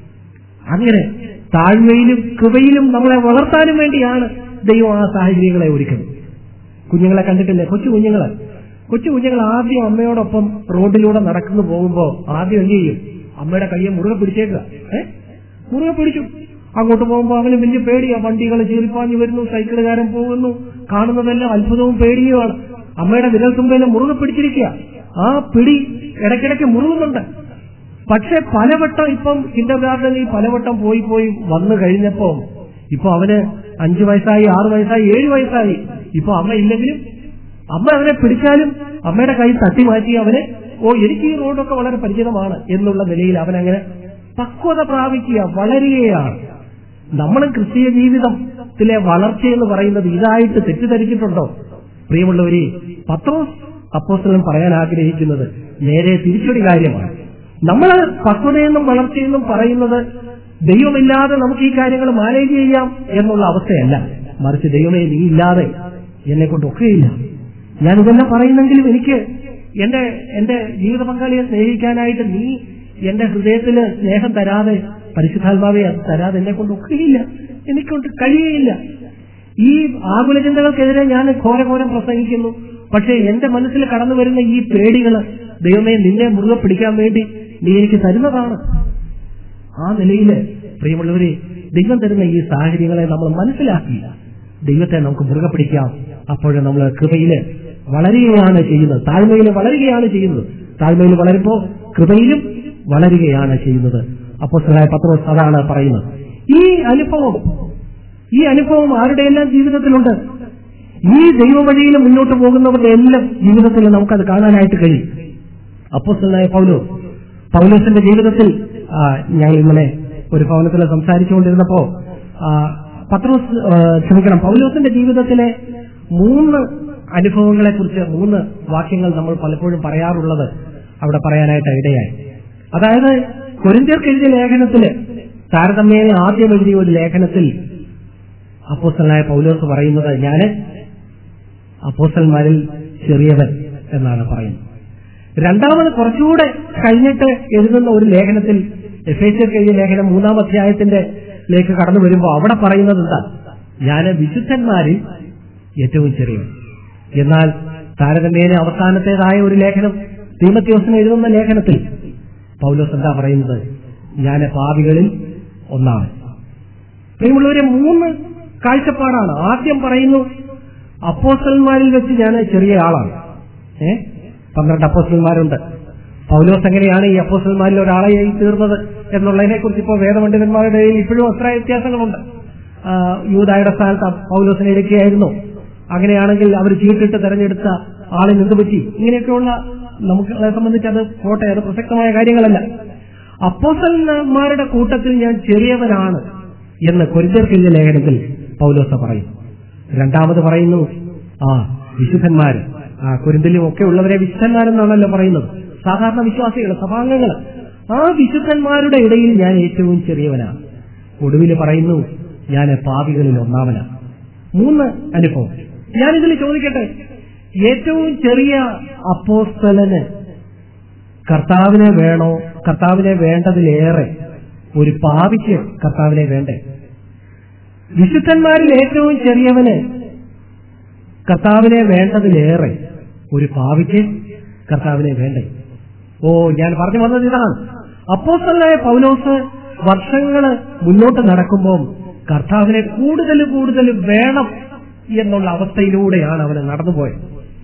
അങ്ങനെ താഴ്മയിലും കൃപയിലും നമ്മളെ വളർത്താനും വേണ്ടിയാണ് ദൈവം ആ സാഹചര്യങ്ങളെ ഒരുക്കുന്നത് കുഞ്ഞുങ്ങളെ കണ്ടിട്ടില്ലേ കൊച്ചു കുഞ്ഞുങ്ങളെ കൊച്ചു കുഞ്ഞുങ്ങൾ ആദ്യം അമ്മയോടൊപ്പം റോഡിലൂടെ നടക്കുന്നു പോകുമ്പോ ആദ്യം എന്ത് ചെയ്യും അമ്മയുടെ കയ്യെ മുറുകെ പിടിച്ചേക്കുക ഏ മുറുകെ പിടിച്ചു അങ്ങോട്ട് പോകുമ്പോ അവന് വലിയ പേടിയാ വണ്ടികൾ ചീറിപ്പാഞ്ഞു വരുന്നു സൈക്കിളുകാരൻ പോകുന്നു കാണുന്നതെല്ലാം അത്ഭുതവും പേടിയുമാണ് അമ്മയുടെ വിരൽ തുമ്പയിലെ മുറുകെ പിടിച്ചിരിക്കുക ആ പിടി ഇടയ്ക്കിടയ്ക്ക് മുറുകുന്നുണ്ട് പക്ഷെ പലവട്ടം ഇപ്പം കിൻഡർ ഗാർഡനിൽ പലവട്ടം പോയി പോയി വന്നു കഴിഞ്ഞപ്പോ ഇപ്പൊ അവന് അഞ്ചു വയസ്സായി ആറു വയസ്സായി ഏഴു വയസ്സായി ഇപ്പൊ അമ്മ ഇല്ലെങ്കിലും അമ്മ അവനെ പിടിച്ചാലും അമ്മയുടെ കൈ തട്ടി മാറ്റി അവനെ ഓ എനിക്ക് ഈ റോഡൊക്കെ വളരെ പരിചിതമാണ് എന്നുള്ള നിലയിൽ അവൻ അങ്ങനെ പക്വത പ്രാപിക്കുക വളരുകയാണ് നമ്മളും ക്രിസ്തീയ ജീവിതത്തിലെ വളർച്ച എന്ന് പറയുന്നത് ഇതായിട്ട് തെറ്റിദ്ധരിച്ചിട്ടുണ്ടോ പ്രിയമുള്ളവരെ പത്രോസ് അപ്പോസ്തലൻ പറയാൻ ആഗ്രഹിക്കുന്നത് നേരെ തിരിച്ചൊരു കാര്യമാണ് നമ്മൾ പക്വതയെന്നും വളർച്ചയെന്നും പറയുന്നത് ദൈവമില്ലാതെ നമുക്ക് ഈ കാര്യങ്ങൾ മാനേജ് ചെയ്യാം എന്നുള്ള അവസ്ഥയല്ല മറിച്ച് ദൈവമേ നീ ഇല്ലാതെ എന്നെ കൊണ്ട് ഒക്കെയില്ല ഞാൻ ഇതെല്ലാം പറയുന്നെങ്കിലും എനിക്ക് എന്റെ എന്റെ ജീവിത പങ്കാളിയെ സ്നേഹിക്കാനായിട്ട് നീ എന്റെ ഹൃദയത്തിൽ സ്നേഹം തരാതെ പരിശുദ്ധാത്മാവെ അത് തരാതെ എന്നെ കൊണ്ട് ഒക്കെയില്ല എനിക്കൊണ്ട് കഴിയുകയില്ല ഈ ആകുല ചിന്തകൾക്കെതിരെ ഞാൻ ഘോരഘോരം പ്രസംഗിക്കുന്നു പക്ഷേ എന്റെ മനസ്സിൽ കടന്നു വരുന്ന ഈ പേടികള് ദൈവമേ നിന്നെ മുറുകെ പിടിക്കാൻ വേണ്ടി നീ എനിക്ക് തരുന്നതാണ് ആ നിലയില് പ്രിയമുള്ളവരെ ദൈവം തരുന്ന ഈ സാഹചര്യങ്ങളെ നമ്മൾ മനസ്സിലാക്കി ദൈവത്തെ നമുക്ക് മുറുകെ പിടിക്കാം അപ്പോഴും നമ്മൾ കൃപയില് വളരുകയാണ് ചെയ്യുന്നത് താഴ്മയിൽ വളരുകയാണ് ചെയ്യുന്നത് താഴ്മയിൽ വളരുമ്പോൾ കൃപയിലും വളരുകയാണ് ചെയ്യുന്നത് അപ്പോൾ പത്രോസ് അതാണ് പറയുന്നത് ഈ അനുഭവം ഈ അനുഭവം ആരുടെയെല്ലാം ജീവിതത്തിലുണ്ട് ഈ ദൈവവഴിയിൽ മുന്നോട്ട് പോകുന്നവരുടെ എല്ലാം ജീവിതത്തിൽ നമുക്കത് കാണാനായിട്ട് കഴിയും അപ്പോസ്തലനായ പൗലോ പൗലോസിന്റെ ജീവിതത്തിൽ ആ, ഞങ്ങൾ ഇന്നലെ ഒരു ഭവനത്തിൽ സംസാരിച്ചുകൊണ്ടിരുന്നപ്പോ ആ, പത്രോസ് ആ, ക്ഷമിക്കണം പൗലോസിന്റെ ജീവിതത്തിലെ മൂന്ന് അനുഭവങ്ങളെ കുറിച്ച് മൂന്ന് വാക്യങ്ങൾ നമ്മൾ പലപ്പോഴും പറയാറുള്ളത് അവിടെ പറയാനായിട്ട് ഇടയായി അതായത് കൊരിന്ത്യർക്ക് എഴുതിയ ലേഖനത്തില് താരതമ്യേന ആദ്യം എഴുതിയ ഒരു ലേഖനത്തിൽ അപ്പോസ്റ്റലായ പൗലോസ് പറയുന്നത് ഞാന് അപ്പോസ്റ്റന്മാരിൽ ചെറിയവൻ എന്നാണ് പറയുന്നത് രണ്ടാമത് കുറച്ചുകൂടെ കഴിഞ്ഞിട്ട് എഴുതുന്ന ഒരു ലേഖനത്തിൽ എഫ് എച്ച് എഴുതിയ ലേഖനം മൂന്നാം അധ്യായത്തിന്റെ ലേക്ക് കടന്നു വരുമ്പോൾ അവിടെ പറയുന്നത് എന്താ ഞാൻ വിശുദ്ധന്മാരിൽ ഏറ്റവും ചെറിയവൻ എന്നാൽ താരതമ്യേന അവസാനത്തേതായ ഒരു ലേഖനം തീമത്യോസിന് എഴുതുന്ന ലേഖനത്തിൽ പൗലോസ് എന്താ പറയുന്നത് ഞാൻ പാപികളിൽ ഒന്നാണ് പ്രിയമുള്ളവരെ മൂന്ന് കാഴ്ചപ്പാടാണ് ആദ്യം പറയുന്നു അപ്പോസ്റ്റന്മാരിൽ വെച്ച് ഞാൻ ചെറിയ ആളാണ് ഏ പന്ത്രണ്ട് അപ്പോസ്റ്റന്മാരുണ്ട് പൗലോസ് എങ്ങനെയാണ് ഈ അപ്പോസ്റ്റന്മാരിൽ ഒരാളെയായി തീർന്നത് എന്നുള്ളതിനെ കുറിച്ച് ഇപ്പോൾ വേദപണ്ഡിതന്മാരുടെ ഇടയിൽ ഇപ്പോഴും അത്ര വ്യത്യാസങ്ങളുണ്ട് ആ, യൂദായുടെ സ്ഥാനത്ത് പൗലോസിനെ എടുക്കുകയായിരുന്നു അങ്ങനെയാണെങ്കിൽ അവർ ചീട്ടിട്ട് തെരഞ്ഞെടുത്ത ആളിന് എന്ത് പറ്റി ഇങ്ങനെയൊക്കെയുള്ള നമുക്കുകളെ സംബന്ധിച്ച് അത് പോട്ടെ അത് പ്രസക്തമായ കാര്യങ്ങളല്ല അപ്പോസന്മാരുടെ കൂട്ടത്തിൽ ഞാൻ ചെറിയവനാണ് എന്ന് കൊരിന്തർക്കെഴുതിയ ലേഖനത്തിൽ പൗലോസ പറയുന്നു രണ്ടാമത് പറയുന്നു ആ വിശുദ്ധന്മാര് ആ കുരുന്തലും ഒക്കെ ഉള്ളവരെ വിശുദ്ധന്മാരെന്നാണല്ലോ പറയുന്നത് സാധാരണ വിശ്വാസികൾ സഭാംഗങ്ങൾ ആ വിശുദ്ധന്മാരുടെ ഇടയിൽ ഞാൻ ഏറ്റവും ചെറിയവനാണ് ഒടുവിൽ പറയുന്നു ഞാൻ പാപികളിൽ ഒന്നാമനാണ് മൂന്ന് അനുഭവം ഞാനിതിൽ ചോദിക്കട്ടെ ഏറ്റവും ചെറിയ അപ്പോസ്തലന് കർത്താവിനെ വേണോ കർത്താവിനെ വേണ്ടതിലേറെ ഒരു പാപിക്ക് കർത്താവിനെ വേണ്ടേ വിശുദ്ധന്മാരിൽ ഏറ്റവും ചെറിയവന് കർത്താവിനെ വേണ്ടതിലേറെ ഒരു പാവിക്ക് കർത്താവിനെ വേണ്ടേ ഓ ഞാൻ പറഞ്ഞു വന്നത് ഇതാണ് അപ്പോസ്തലനായ പൗലോസ് വർഷങ്ങള് മുന്നോട്ട് നടക്കുമ്പോൾ കർത്താവിനെ കൂടുതൽ കൂടുതൽ വേണം എന്നുള്ള അവസ്ഥയിലൂടെയാണ് അവന് നടന്നുപോയത്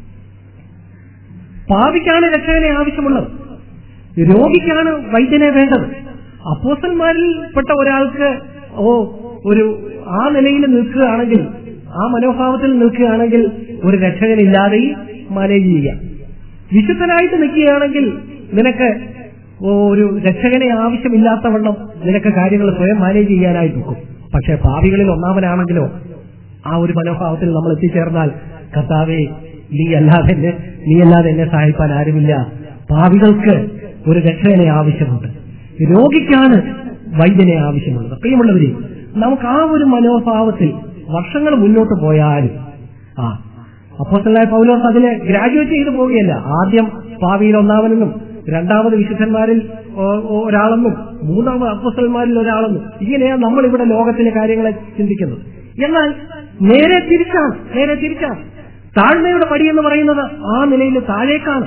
പാവിക്കാണ് രക്ഷകനെ ആവശ്യമുള്ളത് രോഗിക്കാണ് വൈദ്യനെ വേണ്ടത് അപ്പോസന്മാരിൽപ്പെട്ട ഒരാൾക്ക് ഓ ഒരു ആ നിലയിൽ നിൽക്കുകയാണെങ്കിൽ ആ മനോഭാവത്തിൽ നിൽക്കുകയാണെങ്കിൽ ഒരു രക്ഷകനില്ലാതെയും മാനേജ് ചെയ്യാം വിശുദ്ധനായിട്ട് നിൽക്കുകയാണെങ്കിൽ നിനക്ക് ഓ, ഒരു രക്ഷകനെ ആവശ്യമില്ലാത്തവണ്ണം നിനക്ക് കാര്യങ്ങൾ സ്വയം മാനേജ് ചെയ്യാനായിട്ട് നോക്കും പക്ഷെ ഭാവികളിൽ ഒന്നാമനാണെങ്കിലോ ആ ഒരു മനോഭാവത്തിൽ നമ്മൾ എത്തിച്ചേർന്നാൽ കർത്താവെ നീ അല്ലാതെ എന്നെ നീ അല്ലാതെ എന്നെ സഹായിപ്പാൻ ആരുമില്ല ഭാവികൾക്ക് ഒരു രക്ഷകനെ ആവശ്യമുണ്ട് രോഗിക്കാണ് വൈദ്യനെ ആവശ്യമുള്ളത് പ്രിയമുള്ളവരെ നമുക്ക് ആ ഒരു മനോഭാവത്തിൽ വർഷങ്ങൾ മുന്നോട്ട് പോയാലും ആ അപ്പോസ്റ്റലായ പൗലോസ് അതിനെ ഗ്രാജുവേറ്റ് ചെയ്തു പോവുകയല്ല ആദ്യം ഭാവിയിൽ ഒന്നാമനെന്നും രണ്ടാമത് വിശുദ്ധന്മാരിൽ ഒ- ഒ- ഒരാളെന്നും മൂന്നാമത് അപ്പോസ്റ്റന്മാരിൽ ഒരാളെന്നും ഇങ്ങനെയാണ് നമ്മൾ ഇവിടെ ലോകത്തിലെ കാര്യങ്ങളെ ചിന്തിക്കുന്നത് എന്നാൽ നേരെ തിരിച്ചാണ് നേരെ തിരിച്ചാണ് താഴ്മയുടെ പടി എന്ന് പറയുന്നത് ആ നിലയിൽ താഴേക്കാണ്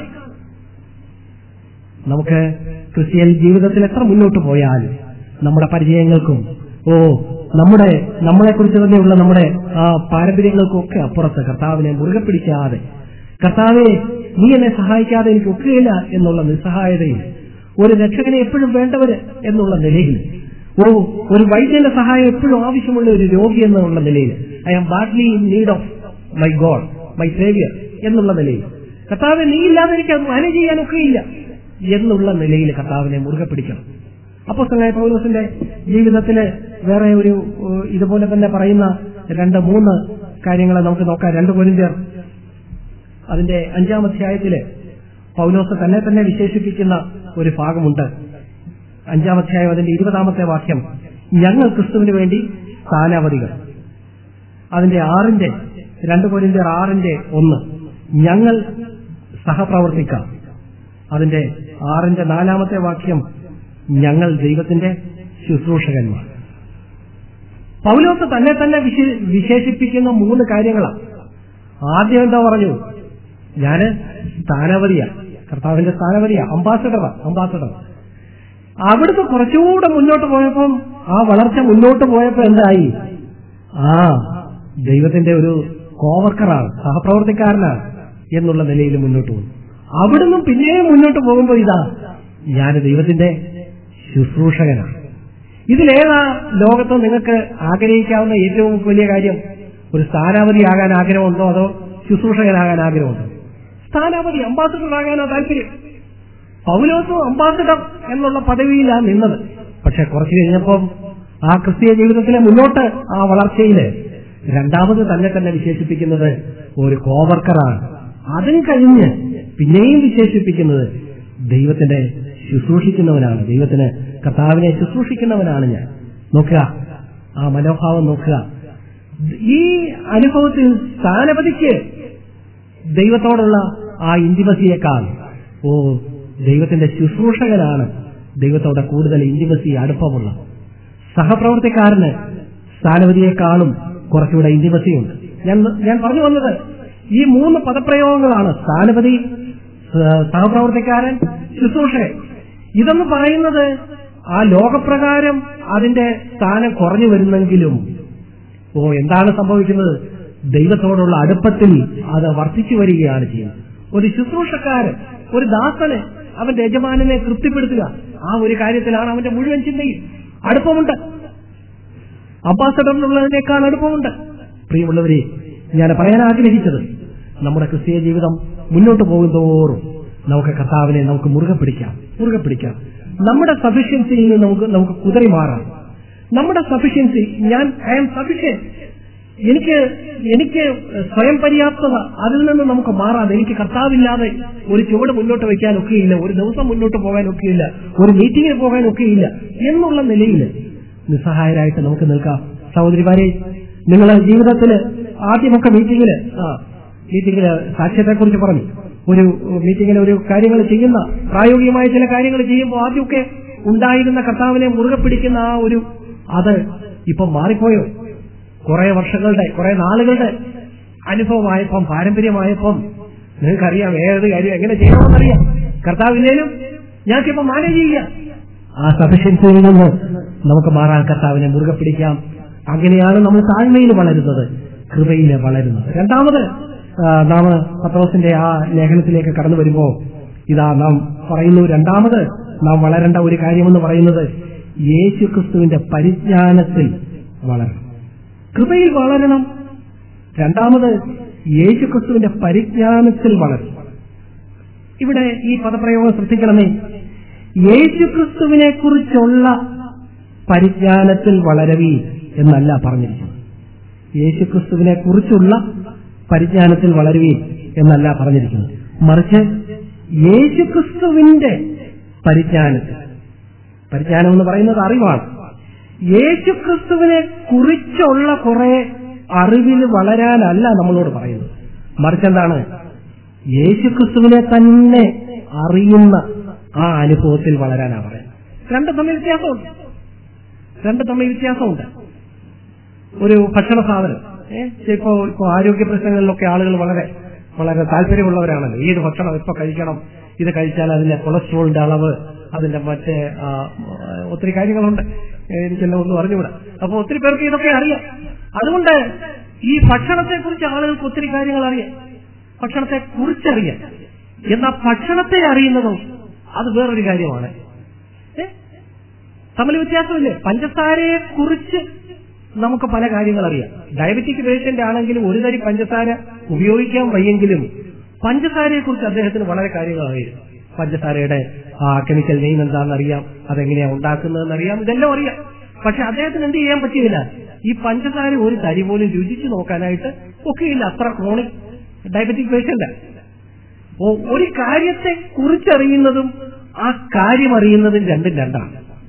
നമുക്ക് ക്രിസ്ത്യൻ ജീവിതത്തിൽ എത്ര മുന്നോട്ട് പോയാലും നമ്മുടെ പരിചയങ്ങൾക്കും ഓ നമ്മുടെ നമ്മളെ കുറിച്ച് തന്നെയുള്ള നമ്മുടെ ആ പാരമ്പര്യങ്ങൾക്കും ഒക്കെ അപ്പുറത്ത് കർത്താവിനെ മുറുകെ പിടിക്കാതെ കർത്താവെ നീ എന്നെ സഹായിക്കാതെ എനിക്ക് ഒക്കുകയില്ല എന്നുള്ള നിസ്സഹായതയിൽ ഒരു രക്ഷകനെ എപ്പോഴും വേണ്ടവര് എന്നുള്ള നിലയിൽ ഓ ഒരു വൈദ്യന്റെ സഹായം എപ്പോഴും ആവശ്യമുള്ള ഒരു രോഗി എന്നുള്ള നിലയിൽ I am badly in need of my God my saviour എന്നുള്ള നിലയിൽ കർത്താവ് നീ ഇല്ലാതെ എനിക്ക് അത് മാനേജ് ചെയ്യാനൊക്കെയില്ല എന്നുള്ള നിലയിൽ കർത്താവിനെ മുറുകെ പിടിക്കണം അപ്പൊ പൗലോസിന്റെ ജീവിതത്തില് വേറെ ഒരു ഏഹ്, ഇതുപോലെ തന്നെ പറയുന്ന രണ്ട് മൂന്ന് കാര്യങ്ങളെ നമുക്ക് നോക്കാം രണ്ട് കൊരിന്ത്യർ അതിന്റെ അഞ്ചാം അധ്യായത്തില് പൗലോസ് തന്നെ തന്നെ വിശേഷിപ്പിക്കുന്ന ഒരു ഭാഗമുണ്ട് അഞ്ചാം അധ്യായം അതിന്റെ ഇരുപതാമത്തെ വാക്യം ഞങ്ങൾ ക്രിസ്തുവിന് വേണ്ടി സ്ഥാനാവധികൾ അതിന്റെ ആറിന്റെ രണ്ട് കൊരിന്ത്യർ ആറിന്റെ ഒന്ന് ഞങ്ങൾ സഹപ്രവർത്തിക്കാം അതിന്റെ ആറിന്റെ നാലാമത്തെ വാക്യം ഞങ്ങൾ ദൈവത്തിന്റെ ശുശ്രൂഷകന്മാർ പൗലോസ് തന്നെ തന്നെ വിശേ- വിശേഷിപ്പിക്കുന്ന മൂന്ന് കാര്യങ്ങളാണ് ആദ്യം എന്താ പറഞ്ഞു ഞാന് സ്ഥാനപതിയാ കർത്താവിന്റെ സ്ഥാനപതിയാ അംബാസഡറാ അംബാസഡർ അവിടുത്തെ കുറച്ചുകൂടെ മുന്നോട്ട് പോയപ്പം ആ വളർച്ച മുന്നോട്ട് പോയപ്പോ എന്തായി ആ ദൈവത്തിന്റെ ഒരു കോവർക്കറാണ് സഹപ്രവർത്തിക്കാരനാണ് എന്നുള്ള നിലയിൽ മുന്നോട്ട് പോകും അവിടുന്ന് പിന്നെയും മുന്നോട്ട് പോകുമ്പോൾ ഇതാ ഞാൻ ദൈവത്തിന്റെ ശുശ്രൂഷകനാണ് ഇതിലേതാ ലോകത്ത് നിങ്ങൾക്ക് ആഗ്രഹിക്കാവുന്ന ഏറ്റവും വലിയ കാര്യം ഒരു സ്ഥാനാപതിയാകാൻ ആഗ്രഹമുണ്ടോ അതോ ശുശ്രൂഷകനാകാൻ ആഗ്രഹമുണ്ടോ സ്ഥാനാപതി അംബാസഡർ ആകാനാ താല്പര്യം പൗലോസും അംബാസഡർ എന്നുള്ള പദവിയിലാണ് നിന്നത് പക്ഷെ കുറച്ചു കഴിഞ്ഞപ്പം ആ ക്രിസ്തീയ ജീവിതത്തിലെ മുന്നോട്ട് ആ വളർച്ചയില് രണ്ടാമത് തന്നെ തന്നെ വിശേഷിപ്പിക്കുന്നത് ഒരു കോവർക്കറാണ് അതും കഴിഞ്ഞ് പിന്നെയും വിശേഷിപ്പിക്കുന്നത് ദൈവത്തിന്റെ ശുശ്രൂഷിക്കുന്നവനാണ് ദൈവത്തിന് കർത്താവിനെ ശുശ്രൂഷിക്കുന്നവനാണ് ഞാൻ നോക്കുക ആ മനോഭാവം നോക്കുക ഈ അനുഭവത്തിൽ സ്ഥാനപതിക്ക് ദൈവത്തോടുള്ള ആ ഇന്റിമസിയേക്കാൾ ഓ ദൈവത്തിന്റെ ശുശ്രൂഷകനാണ് ദൈവത്തോടെ കൂടുതൽ ഇന്റിമസി അടുപ്പമുള്ള സഹപ്രവർത്തിക്കാരന് സ്ഥാനപതിയെക്കാളും കുറച്ചുകൂടെ ഇന്റിമസിയുണ്ട് ഞാൻ ഞാൻ പറഞ്ഞു വന്നത് ഈ മൂന്ന് പദപ്രയോഗങ്ങളാണ് സ്ഥാനപതി സ- സഹപ്രവർത്തിക്കാരൻ ശുശ്രൂഷകൻ ഇതെന്ന് പറയുന്നത് ആ ലോകപ്രകാരം അതിന്റെ സ്ഥാനം കുറഞ്ഞു വരുന്നെങ്കിലും ഓ എന്താണ് സംഭവിക്കുന്നത് ദൈവത്തോടുള്ള അടുപ്പത്തിൽ അത് വർദ്ധിച്ചു വരികയാണ് ചെയ്യുന്നത് ഒരു ശുശ്രൂഷക്കാരൻ ഒരു ദാസന് അവന്റെ യജമാനനെ തൃപ്തിപ്പെടുത്തുക ആ ഒരു കാര്യത്തിലാണ് അവന്റെ മുഴുവൻ ചിന്തയും അടുപ്പമുണ്ട് അംബാസഡറിനുള്ളതിനേക്കാൾ അടുപ്പമുണ്ട് പ്രിയമുള്ളവരെ ഞാൻ പറയാൻ ആഗ്രഹിച്ചത് നമ്മുടെ ക്രിസ്തീയ ജീവിതം മുന്നോട്ട് പോകുന്തോറും നമുക്ക് കർത്താവിനെ നമുക്ക് മുറുകെ പിടിക്കാം മുറുകെ പിടിക്കാം നമ്മുടെ സഫിഷ്യൻസിയിൽ നിന്ന് നമുക്ക് നമുക്ക് കുതിരി മാറാം നമ്മുടെ സഫിഷ്യൻസി ഞാൻ ഐ എം സഫിഷ്യൻ എനിക്ക് എനിക്ക് സ്വയം പര്യാപ്തത അതിൽ നിന്ന് നമുക്ക് മാറാതെ എനിക്ക് കർത്താവില്ലാതെ ഒരു ചുവട് മുന്നോട്ട് വയ്ക്കാൻ ഒക്കെയില്ല ഒരു ദിവസം മുന്നോട്ട് പോകാൻ ഒക്കെയില്ല ഒരു മീറ്റിംഗിന് പോകാൻ ഒക്കെയില്ല എന്നുള്ള നിലയിൽ നിസ്സഹായരായിട്ട് നമുക്ക് നിൽക്കാം സഹോദരിമാരെ നിങ്ങൾ ജീവിതത്തില് ആദ്യമൊക്കെ മീറ്റിംഗില് ആ മീറ്റിംഗില് സാക്ഷ്യത്തെക്കുറിച്ച് പറഞ്ഞു ഒരു മീറ്റിംഗിൽ ഒരു കാര്യങ്ങൾ ചെയ്യുന്ന പ്രായോഗികമായ ചില കാര്യങ്ങൾ ചെയ്യുമ്പോൾ ആദ്യമൊക്കെ ഉണ്ടായിരുന്ന കർത്താവിനെ മുറുകെ പിടിക്കുന്ന ആ ഒരു അത് ഇപ്പം മാറിപ്പോയോ കുറെ വർഷങ്ങളുടെ കുറെ നാളുകളുടെ അനുഭവമായപ്പം പാരമ്പര്യമായപ്പം നിങ്ങൾക്കറിയാം ഏത് കാര്യം എങ്ങനെ ചെയ്യണമെന്നറിയാം കർത്താവില്ലേലും ഞങ്ങൾക്കിപ്പോ മാനേജ് ചെയ്യാം ആ സഫിഷ്യൻസിയിൽ നിന്ന് നമുക്ക് മാറാൻ കർത്താവിനെ മുറുകെ പിടിക്കാം അങ്ങനെയാണ് നമ്മൾ താഴ്മയിൽ വളരുന്നത് കൃപയിൽ വളരുന്നത് രണ്ടാമത് ആ, നാം പത്രോസിന്റെ ആ ലേഖനത്തിലേക്ക് കടന്നു വരുമ്പോൾ ഇതാ നാം പറയുന്നു രണ്ടാമത് നാം വളരേണ്ട ഒരു കാര്യമെന്ന് പറയുന്നത് യേശു ക്രിസ്തുവിന്റെ പരിജ്ഞാനത്തിൽ വളരണം കൃപയിൽ വളരണം രണ്ടാമത് യേശു ക്രിസ്തുവിന്റെ പരിജ്ഞാനത്തിൽ വളരണം ഇവിടെ ഈ പദപ്രയോഗം ശ്രദ്ധിക്കണമേ യേശു ക്രിസ്തുവിനെ കുറിച്ചുള്ള പരിജ്ഞാനത്തിൽ വളരവി എന്നല്ല പറഞ്ഞിരിക്കുന്നത് യേശു ക്രിസ്തുവിനെ കുറിച്ചുള്ള പരിജ്ഞാനത്തിൽ വളരുവി എന്നല്ല പറഞ്ഞിരിക്കുന്നത് മറിച്ച് യേശു ക്രിസ്തുവിന്റെ പരിജ്ഞാനത്തിൽ പരിജ്ഞാനം എന്ന് പറയുന്നത് അറിവാണ് യേശു ക്രിസ്തുവിനെ കുറിച്ചുള്ള കുറെ അറിവിൽ വളരാനല്ല നമ്മളോട് പറയുന്നത് മറിച്ച് എന്താണ് യേശു ക്രിസ്തുവിനെ തന്നെ അറിയുന്ന ആ അനുഭവത്തിൽ വളരാനാ പറയുന്നത് രണ്ട് തമ്മിൽ വ്യത്യാസമുണ്ട് രണ്ട് തമ്മിൽ വ്യത്യാസമുണ്ട് ഒരു ഭക്ഷണ സാധനം ഏഹ് ഇപ്പോ ഇപ്പോ ആരോഗ്യ പ്രശ്നങ്ങളിലൊക്കെ ആളുകൾ വളരെ വളരെ താല്പര്യമുള്ളവരാണല്ലോ ഏത് ഭക്ഷണം ഇപ്പൊ കഴിക്കണം ഇത് കഴിച്ചാൽ അതിന്റെ കൊളസ്ട്രോളിന്റെ അളവ് അതിന്റെ മറ്റേ ആ, ഒത്തിരി കാര്യങ്ങളുണ്ട് എനിക്കെല്ലാം ഒന്നും അറിഞ്ഞുകൂടാ അപ്പൊ ഒത്തിരി പേർക്ക് ഇതൊക്കെ അറിയാം അതുകൊണ്ട് ഈ ഭക്ഷണത്തെ കുറിച്ച് ആളുകൾക്ക് ഒത്തിരി കാര്യങ്ങൾ അറിയാം ഭക്ഷണത്തെ കുറിച്ചറിയാം എന്നാൽ ഭക്ഷണത്തെ അറിയുന്നതോ അത് വേറൊരു കാര്യമാണ് ഏ? തമ്മിൽ വ്യത്യാസമില്ലേ പഞ്ചസാരയെ കുറിച്ച് നമുക്ക് പല കാര്യങ്ങൾ അറിയാം ഡയബറ്റിക് പേഷ്യന്റ് ആണെങ്കിലും ഒരു തരി പഞ്ചസാര ഉപയോഗിക്കാൻ വയ്യെങ്കിലും പഞ്ചസാരയെ കുറിച്ച് അദ്ദേഹത്തിന് വളരെ കാര്യങ്ങൾ അറിയാം പഞ്ചസാരയുടെ ആ കെമിക്കൽ നെയിം എന്താണെന്ന് അറിയാം അതെങ്ങനെയാ ഉണ്ടാക്കുന്നതെന്ന് അറിയാം ഇതെല്ലാം അറിയാം പക്ഷെ അദ്ദേഹത്തിന് എന്ത് ചെയ്യാൻ പറ്റിയില്ല ഈ പഞ്ചസാര ഒരു തരി പോലും രുചിച്ചു നോക്കാനായിട്ട് ഒക്കെയില്ല അത്ര ക്രോണിക് ഡയബറ്റിക് പേഷ്യന്റ് ഓ ഒരു കാര്യത്തെ കുറിച്ചറിയുന്നതും ആ കാര്യം അറിയുന്നതും രണ്ടും രണ്ടാണ്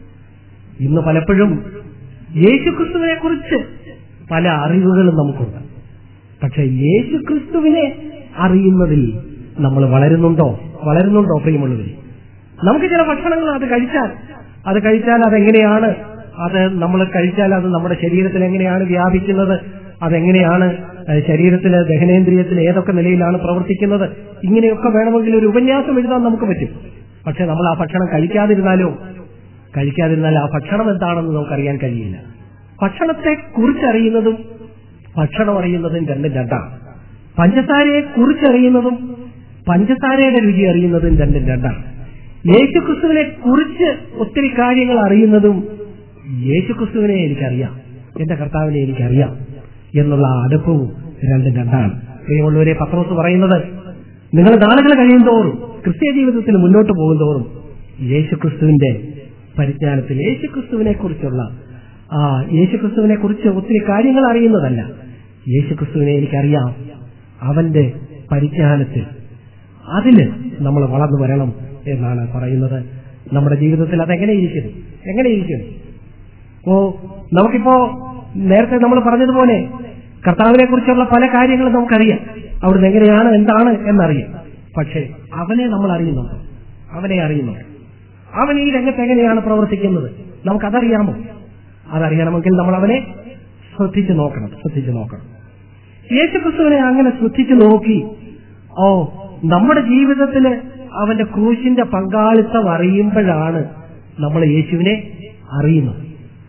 ഇന്ന് പലപ്പോഴും യേശുക്രിസ്തുവിനെ കുറിച്ച് പല അറിവുകളും നമുക്കുണ്ട് പക്ഷെ യേശുക്രിസ്തുവിനെ അറിയുന്നതിൽ നമ്മൾ വളരുന്നുണ്ടോ വളരുന്നുണ്ടോ പ്രിയമുള്ളവർ നമുക്ക് ചില ഭക്ഷണങ്ങൾ അത് കഴിച്ചാൽ അത് കഴിച്ചാൽ അതെങ്ങനെയാണ് അത് നമ്മൾ കഴിച്ചാൽ അത് നമ്മുടെ ശരീരത്തിൽ എങ്ങനെയാണ് വ്യാപിക്കുന്നത് അതെങ്ങനെയാണ് ഏഹ്, ശരീരത്തിലെ ദഹനേന്ദ്രിയത്തിൽ ഏതൊക്കെ നിലയിലാണ് പ്രവർത്തിക്കുന്നത് ഇങ്ങനെയൊക്കെ വേണമെങ്കിൽ ഒരു ഉപന്യാസം എഴുതാൻ നമുക്ക് പറ്റും പക്ഷെ നമ്മൾ ആ ഭക്ഷണം കഴിക്കാതിരുന്നാലോ കഴിക്കാതിരുന്നാൽ ആ ഭക്ഷണം എന്താണെന്ന് നമുക്കറിയാൻ കഴിയില്ല ഭക്ഷണത്തെ കുറിച്ചറിയുന്നതും ഭക്ഷണം അറിയുന്നതും രണ്ടും രണ്ടാണ് പഞ്ചസാരയെ കുറിച്ചറിയുന്നതും പഞ്ചസാരയുടെ രുചി അറിയുന്നതും രണ്ടും രണ്ടാണ് യേശുക്രിസ്തുവിനെ കുറിച്ച് ഒത്തിരി കാര്യങ്ങൾ അറിയുന്നതും യേശുക്രിസ്തുവിനെ എനിക്കറിയാം എന്റെ കർത്താവിനെ എനിക്കറിയാം എന്നുള്ള ആ അടുപ്പവും രണ്ടും രണ്ടാണ് പ്രിയമുള്ളവരെ പത്രോസ് പറയുന്നത് നിങ്ങൾ നാളുകൾ കഴിയുന്തോറും ക്രിസ്ത്യ ജീവിതത്തിൽ മുന്നോട്ട് പോകുന്തോറും യേശുക്രിസ്തുവിന്റെ പരിജ്ഞാനത്തിൽ യേശുക്രിസ്തുവിനെ കുറിച്ചുള്ള ആ യേശുക്രിസ്തുവിനെ കുറിച്ച് ഒത്തിരി കാര്യങ്ങൾ അറിയുന്നതല്ല യേശുക്രിസ്തുവിനെ എനിക്കറിയാം അവന്റെ പരിജ്ഞാനത്തിൽ അതില് നമ്മൾ വളർന്നു വരണം എന്നാണ് പറയുന്നത് നമ്മുടെ ജീവിതത്തിൽ അതെങ്ങനെ ഇരിക്കുന്നു എങ്ങനെ ഇരിക്കുന്നു ഓ നമുക്കിപ്പോ നേരത്തെ നമ്മൾ പറഞ്ഞതുപോലെ കർത്താവിനെ കുറിച്ചുള്ള പല കാര്യങ്ങളും നമുക്കറിയാം അവിടുന്ന് എങ്ങനെയാണ് എന്താണ് എന്നറിയാം പക്ഷേ അവനെ നമ്മൾ അറിയുന്നുണ്ട് അവനെ അറിയുന്നുണ്ട് അവൻ ഈ രംഗത്ത് എങ്ങനെയാണ് പ്രവർത്തിക്കുന്നത് നമുക്കതറിയാമോ അതറിയണമെങ്കിൽ നമ്മൾ അവനെ ശ്രദ്ധിച്ചു നോക്കണം ശ്രദ്ധിച്ചു നോക്കണം യേശുക്രിസ്തുവിനെ അങ്ങനെ ശ്രദ്ധിച്ചു നോക്കി ഓ നമ്മുടെ ജീവിതത്തില് അവന്റെ ക്രൂശിന്റെ പങ്കാളിത്തം അറിയുമ്പോഴാണ് നമ്മൾ യേശുവിനെ അറിയുന്നത്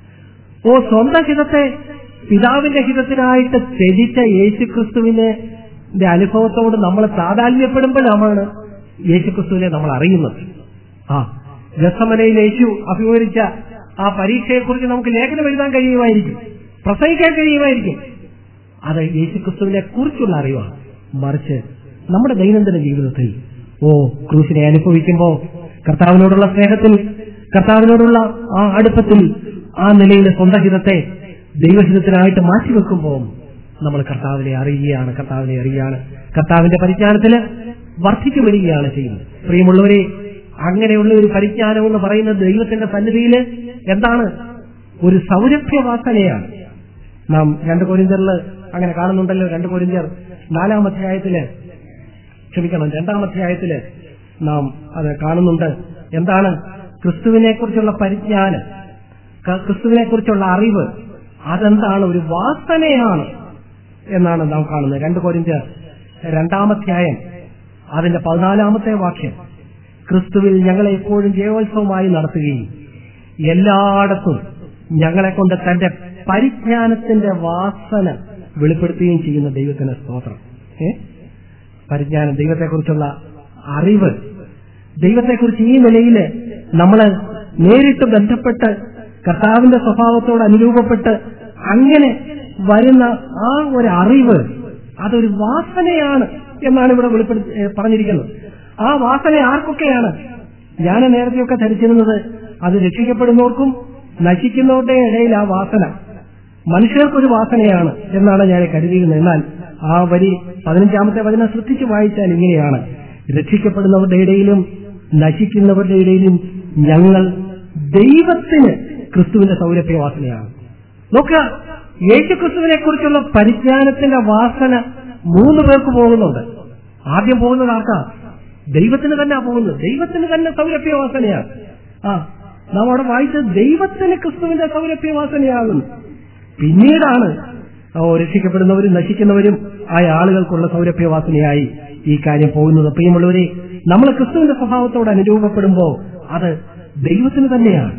ഓ സ്വന്തം ഹിതത്തെ പിതാവിന്റെ ഹിതത്തിനായിട്ട് ത്യജിച്ച യേശുക്രിസ്തുവിനെ അനുഭവത്തോട് നമ്മൾ താതാത്മ്യപ്പെടുമ്പോഴാണ് യേശുക്രിസ്തുവിനെ നമ്മൾ അറിയുന്നത് ആ ഗസമനയിൽ യേശു അഭിമുഖിച്ച ആ പരീക്ഷയെക്കുറിച്ച് നമുക്ക് ലേഖനം എഴുതാൻ കഴിയുമായിരിക്കും പ്രസംഗിക്കാൻ കഴിയുമായിരിക്കും അത് യേശുക്രിസ്തുവിനെ കുറിച്ചുള്ള അറിവാണ് മറിച്ച് നമ്മുടെ ദൈനംദിന ജീവിതത്തിൽ ഓ ക്രൂശിനെ അനുഭവിക്കുമ്പോൾ കർത്താവിനോടുള്ള സ്നേഹത്തിൽ കർത്താവിനോടുള്ള ആ അടുപ്പത്തിൽ ആ നിലയിലെ സ്വന്തം ഹിതത്തെ ദൈവഹിതത്തിനായിട്ട് മാറ്റിവെക്കുമ്പോൾ നമ്മൾ കർത്താവിനെ അറിയുകയാണ് കർത്താവിനെ അറിയുകയാണ് കർത്താവിന്റെ പരിജ്ഞാനത്തില് വർദ്ധിച്ചു വരികയാണ് ചെയ്യുന്നത് പ്രിയമുള്ളവരെ അങ്ങനെയുള്ള ഒരു പരിജ്ഞാനം എന്ന് പറയുന്നത് ദൈവത്തിന്റെ സന്നിധിയിൽ എന്താണ് ഒരു സൗരഭ്യവാസനയാണ് നാം രണ്ട് കോരിഞ്ചറിൽ അങ്ങനെ കാണുന്നുണ്ടല്ലോ രണ്ട് കോരിഞ്ചർ നാലാം അധ്യായത്തില് ക്ഷമിക്കണം രണ്ടാം അധ്യായത്തില് നാം അത് കാണുന്നുണ്ട് എന്താണ് ക്രിസ്തുവിനെ കുറിച്ചുള്ള പരിജ്ഞാനം ക്രിസ്തുവിനെ കുറിച്ചുള്ള അറിവ് അതെന്താണ് ഒരു വാസനയാണ് എന്നാണ് നാം കാണുന്നത് രണ്ട് കോരിഞ്ചർ രണ്ടാമധ്യായം അതിന്റെ പതിനാലാമത്തെ വാക്യം ക്രിസ്തുവിൽ ഞങ്ങളെ എപ്പോഴും ജയോത്സവമായി നടത്തുകയും എല്ലായിടത്തും ഞങ്ങളെ കൊണ്ട് തന്റെ പരിജ്ഞാനത്തിന്റെ വാസന വെളിപ്പെടുത്തുകയും ചെയ്യുന്ന ദൈവത്തിന്റെ സ്തോത്രം ഏ പരിജ്ഞാനം ദൈവത്തെക്കുറിച്ചുള്ള അറിവ് ദൈവത്തെക്കുറിച്ച് ഈ നിലയിൽ നമ്മൾ നേരിട്ട് ബന്ധപ്പെട്ട് കർത്താവിന്റെ സ്വഭാവത്തോട് അനുരൂപപ്പെട്ട് അങ്ങനെ വരുന്ന ആ ഒരു അറിവ് അതൊരു വാസനയാണ് എന്നാണ് ഇവിടെ വെളിപ്പെടുത്തി ഏ, പറഞ്ഞിരിക്കുന്നത് ആ വാസന ആർക്കൊക്കെയാണ് ഞാൻ നേരത്തെയൊക്കെ ധരിച്ചിരുന്നത് അത് രക്ഷിക്കപ്പെടുന്നവർക്കും നശിക്കുന്നവരുടെ ഇടയിൽ ആ വാസന മനുഷ്യർക്കൊരു വാസനയാണ് എന്നാണ് ഞാൻ കരുതിയിരുന്നത് എന്നാൽ ആ വരി പതിനഞ്ചാമത്തെ വചനം ശ്രദ്ധിച്ച് വായിച്ചാൽ ഇങ്ങനെയാണ് രക്ഷിക്കപ്പെടുന്നവരുടെ ഇടയിലും നശിക്കുന്നവരുടെ ഇടയിലും ഞങ്ങൾ ദൈവത്തിന് ക്രിസ്തുവിന്റെ സൗരഭ്യ വാസനയാണ് നോക്കുക യേശു ക്രിസ്തുവിനെ കുറിച്ചുള്ള പരിജ്ഞാനത്തിന്റെ വാസന മൂന്ന് പേർക്ക് പോകുന്നുണ്ട് ആദ്യം പോകുന്നത് ആർക്കാ ദൈവത്തിന് തന്നെ പോകുന്നത് ദൈവത്തിന് തന്നെ സൗരഭ്യ വാസനയാണ് ആ നാം അവിടെ വായിച്ചത് ദൈവത്തിന് ക്രിസ്തുവിന്റെ സൗരഭ്യ വാസനയാകുന്നു പിന്നീടാണ് ഓ രക്ഷിക്കപ്പെടുന്നവരും നശിക്കുന്നവരും ആയ ആളുകൾക്കുള്ള സൗരഭ്യവാസനയായി ഈ കാര്യം പോകുന്നത് പ്രിയമുള്ളവരെ നമ്മൾ ക്രിസ്തുവിന്റെ സ്വഭാവത്തോട് അനുരൂപപ്പെടുമ്പോൾ അത് ദൈവത്തിന് തന്നെയാണ്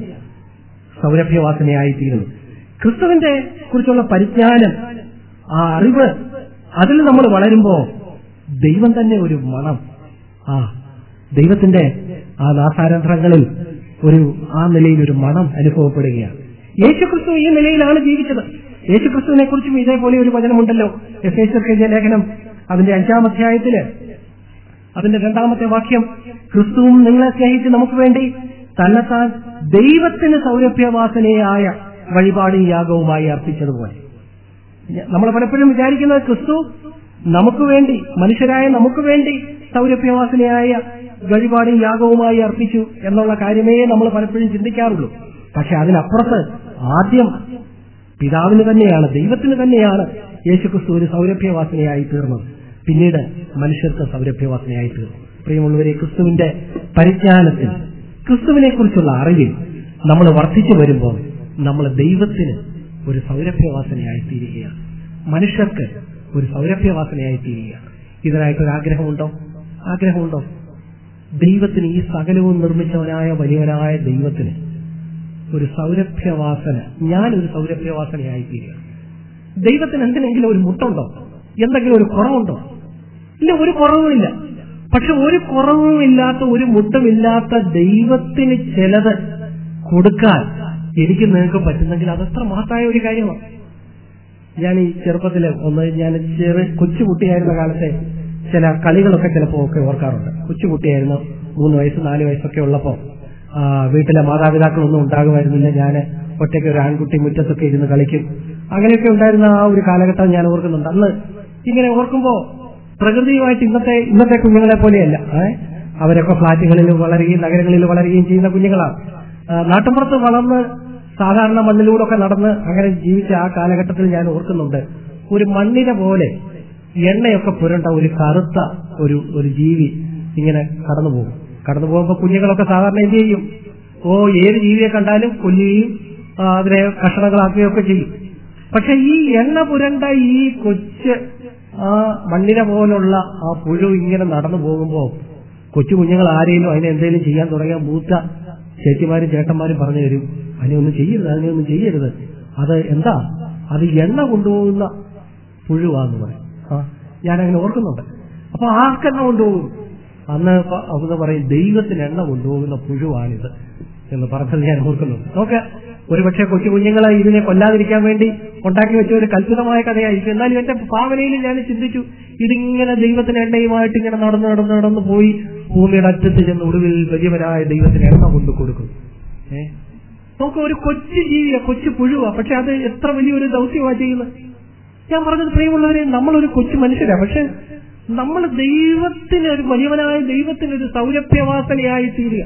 സൗരഭ്യവാസനയായി തീരുന്നു ക്രിസ്തുവിന്റെ കുറിച്ചുള്ള പരിജ്ഞാനം ആ അറിവ് അതിൽ നമ്മൾ വളരുമ്പോ ദൈവം തന്നെ ഒരു മണം ആ ദൈവത്തിന്റെ ആ നാസാരന്ധ്രങ്ങളിൽ ഒരു ആ നിലയിൽ ഒരു മണം അനുഭവപ്പെടുകയാണ് യേശുക്രിസ്തു ഈ നിലയിലാണ് ജീവിച്ചത് യേശുക്രിസ്തുവിനെ കുറിച്ചും ഇതേപോലെ ഒരു വചനമുണ്ടല്ലോ എഫ് എസ് ലേഖനം അതിന്റെ അഞ്ചാം അധ്യായത്തില് അതിന്റെ രണ്ടാമത്തെ വാക്യം ക്രിസ്തുവും നിങ്ങളെ സ്നേഹിച്ച് നമുക്ക് വേണ്ടി തന്നെത്താൻ ദൈവത്തിന് സൗരഭ്യവാസനയായ വഴിപാടും യാഗവുമായി അർപ്പിച്ചതുപോലെ നമ്മൾ പലപ്പോഴും വിചാരിക്കുന്നത് ക്രിസ്തു നമുക്ക് വേണ്ടി മനുഷ്യരായ നമുക്ക് വേണ്ടി സൗരഭ്യവാസനയായ വഴിപാടും യാഗവുമായി അർപ്പിച്ചു എന്നുള്ള കാര്യമേ നമ്മൾ പലപ്പോഴും ചിന്തിക്കാറുള്ളൂ പക്ഷെ അതിനപ്പുറത്ത് ആദ്യം പിതാവിന് തന്നെയാണ് ദൈവത്തിന് തന്നെയാണ് യേശുക്രിസ്തു ഒരു സൗരഭ്യവാസനയായി തീർന്നത് പിന്നീട് മനുഷ്യർക്ക് സൗരഭ്യവാസനയായി തീർന്നു പ്രിയമുള്ളവരെ ക്രിസ്തുവിന്റെ പരിജ്ഞാനത്തിൽ ക്രിസ്തുവിനെ കുറിച്ചുള്ള അറിവിൽ നമ്മൾ വർദ്ധിച്ചു വരുമ്പോൾ നമ്മൾ ദൈവത്തിന് ഒരു സൗരഭ്യവാസനയായി തീരുകയാണ് മനുഷ്യർക്ക് ഒരു സൗരഭ്യവാസനയായി തീരുകയാണ് ഇതിനായിട്ടൊരു ആഗ്രഹമുണ്ടോ ആഗ്രഹമുണ്ടോ ദൈവത്തിന് ഈ സകലവും നിർമ്മിച്ചവനായ വലിയവനായ ദൈവത്തിന് ഒരു സൗരഭ്യവാസന ഞാൻ ഒരു സൗരഭ്യവാസനയായി തീരുക ദൈവത്തിന് എന്തിനെങ്കിലും ഒരു മുട്ടുണ്ടോ എന്തെങ്കിലും ഒരു കുറവുണ്ടോ ഇല്ല ഒരു കുറവുമില്ല പക്ഷെ ഒരു കുറവുമില്ലാത്ത ഒരു മുട്ടുമില്ലാത്ത ദൈവത്തിന് ചിലത് കൊടുക്കാൻ എനിക്ക് നിങ്ങൾക്ക് പറ്റുന്നെങ്കിൽ അതത്ര മഹത്തായ ഒരു കാര്യമാണ് ഞാൻ ഈ ചെറുപ്പത്തില് ഒന്ന് ഞാൻ ചെറു കൊച്ചുകുട്ടിയായിരുന്ന കാലത്തെ ചില കളികളൊക്കെ ചിലപ്പോ ഒക്കെ ഓർക്കാറുണ്ട് കൊച്ചുകുട്ടിയായിരുന്നു മൂന്ന് വയസ്സ് നാല് വയസ്സൊക്കെ ഉള്ളപ്പോ ആ, വീട്ടിലെ മാതാപിതാക്കളൊന്നും ഉണ്ടാകുമായിരുന്നില്ല ഞാൻ ഒറ്റയ്ക്ക് ഒരു ആൺകുട്ടി മുറ്റത്തൊക്കെ ഇരുന്ന് കളിക്കും അങ്ങനെയൊക്കെ ഉണ്ടായിരുന്ന ആ ഒരു കാലഘട്ടം ഞാൻ ഓർക്കുന്നുണ്ട് അന്ന് ഇങ്ങനെ ഓർക്കുമ്പോ പ്രകൃതിയുമായിട്ട് ഇന്നത്തെ ഇന്നത്തെ കുഞ്ഞുങ്ങളെ പോലെയല്ല ഏ? അവരൊക്കെ ഫ്ളാറ്റുകളിൽ വളരുകയും നഗരങ്ങളിൽ വളരുകയും ചെയ്യുന്ന കുഞ്ഞുങ്ങളാണ് ആ, നാട്ടുമ്പുറത്ത് വളർന്ന് സാധാരണ മണ്ണിലൂടെ ഒക്കെ നടന്ന് അങ്ങനെ ജീവിച്ച ആ കാലഘട്ടത്തിൽ ഞാൻ ഓർക്കുന്നുണ്ട് ഒരു മണ്ണിനെ പോലെ എണ്ണയൊക്കെ പുരണ്ട ഒരു കറുത്ത ഒരു ഒരു ജീവി ഇങ്ങനെ കടന്നു പോകും കടന്നു പോകുമ്പോൾ കുഞ്ഞുങ്ങളൊക്കെ സാധാരണ എന്ത് ചെയ്യും ഓ ഏത് ജീവിയെ കണ്ടാലും കൊല്ലുകയും ആ, അതിനെ കഷണങ്ങളാക്കുകയൊക്കെ ചെയ്യും പക്ഷെ ഈ എണ്ണ പുരണ്ട ഈ കൊച്ച് ആ മണ്ണിനെ പോലുള്ള ആ പുഴു ഇങ്ങനെ നടന്നു പോകുമ്പോ കൊച്ചു കുഞ്ഞുങ്ങൾ ആരെയും അതിനെ എന്തെങ്കിലും ചെയ്യാൻ തുടങ്ങിയ മൂത്ത ചേച്ചിമാരും ചേട്ടന്മാരും പറഞ്ഞു തരും അതിനെ ഒന്നും ചെയ്യരുത് അതിനെ ഒന്നും ചെയ്യരുത് അത് എന്താ അത് എണ്ണ കൊണ്ടുപോകുന്ന പുഴുവാന്ന് പറയും ആ ഞാനങ്ങനെ ഓർക്കുന്നുണ്ട് അപ്പൊ ആർക്കെണ്ണ കൊണ്ടുപോകും അന്ന് പ- അന്ന് പറയും ദൈവത്തിന് എണ്ണ കൊണ്ടുപോകുന്ന പുഴുവാണിത് എന്ന് പറഞ്ഞത് ഞാൻ ഓർക്കുന്നുണ്ട് നോക്ക് ഒരുപക്ഷെ കൊച്ചു കുഞ്ഞുങ്ങളെ ഇതിനെ കൊല്ലാതിരിക്കാൻ വേണ്ടി ഉണ്ടാക്കി വെച്ച ഒരു കൽപ്പിതമായ കഥയായിരിക്കും എന്നാലും എന്റെ ഭാവനയിൽ ഞാൻ ചിന്തിച്ചു ഇതിങ്ങനെ ദൈവത്തിന് എണ്ണയുമായിട്ട് ഇങ്ങനെ നടന്ന് നടന്ന് നടന്ന് പോയി ഭൂമിയുടെ അറ്റത്ത് ചെന്ന് ഒടുവിൽ വലിയവനായ ദൈവത്തിന് എണ്ണ കൊണ്ടു കൊടുക്കും ഏ നോക്ക് ഒരു കൊച്ചു ജീവിയാ കൊച്ചു പുഴുവാ പക്ഷെ അത് എത്ര വലിയൊരു ദൗത്യമാ ചെയ്യുന്നത് ഞാൻ പറഞ്ഞത് പ്രിയമുള്ളവരെ നമ്മളൊരു കൊച്ചു മനുഷ്യരാ പക്ഷെ നമ്മൾ ദൈവത്തിന് ഒരു വലിയവനായ ദൈവത്തിന് ഒരു സൗരഭ്യവാസനയായി തീരുക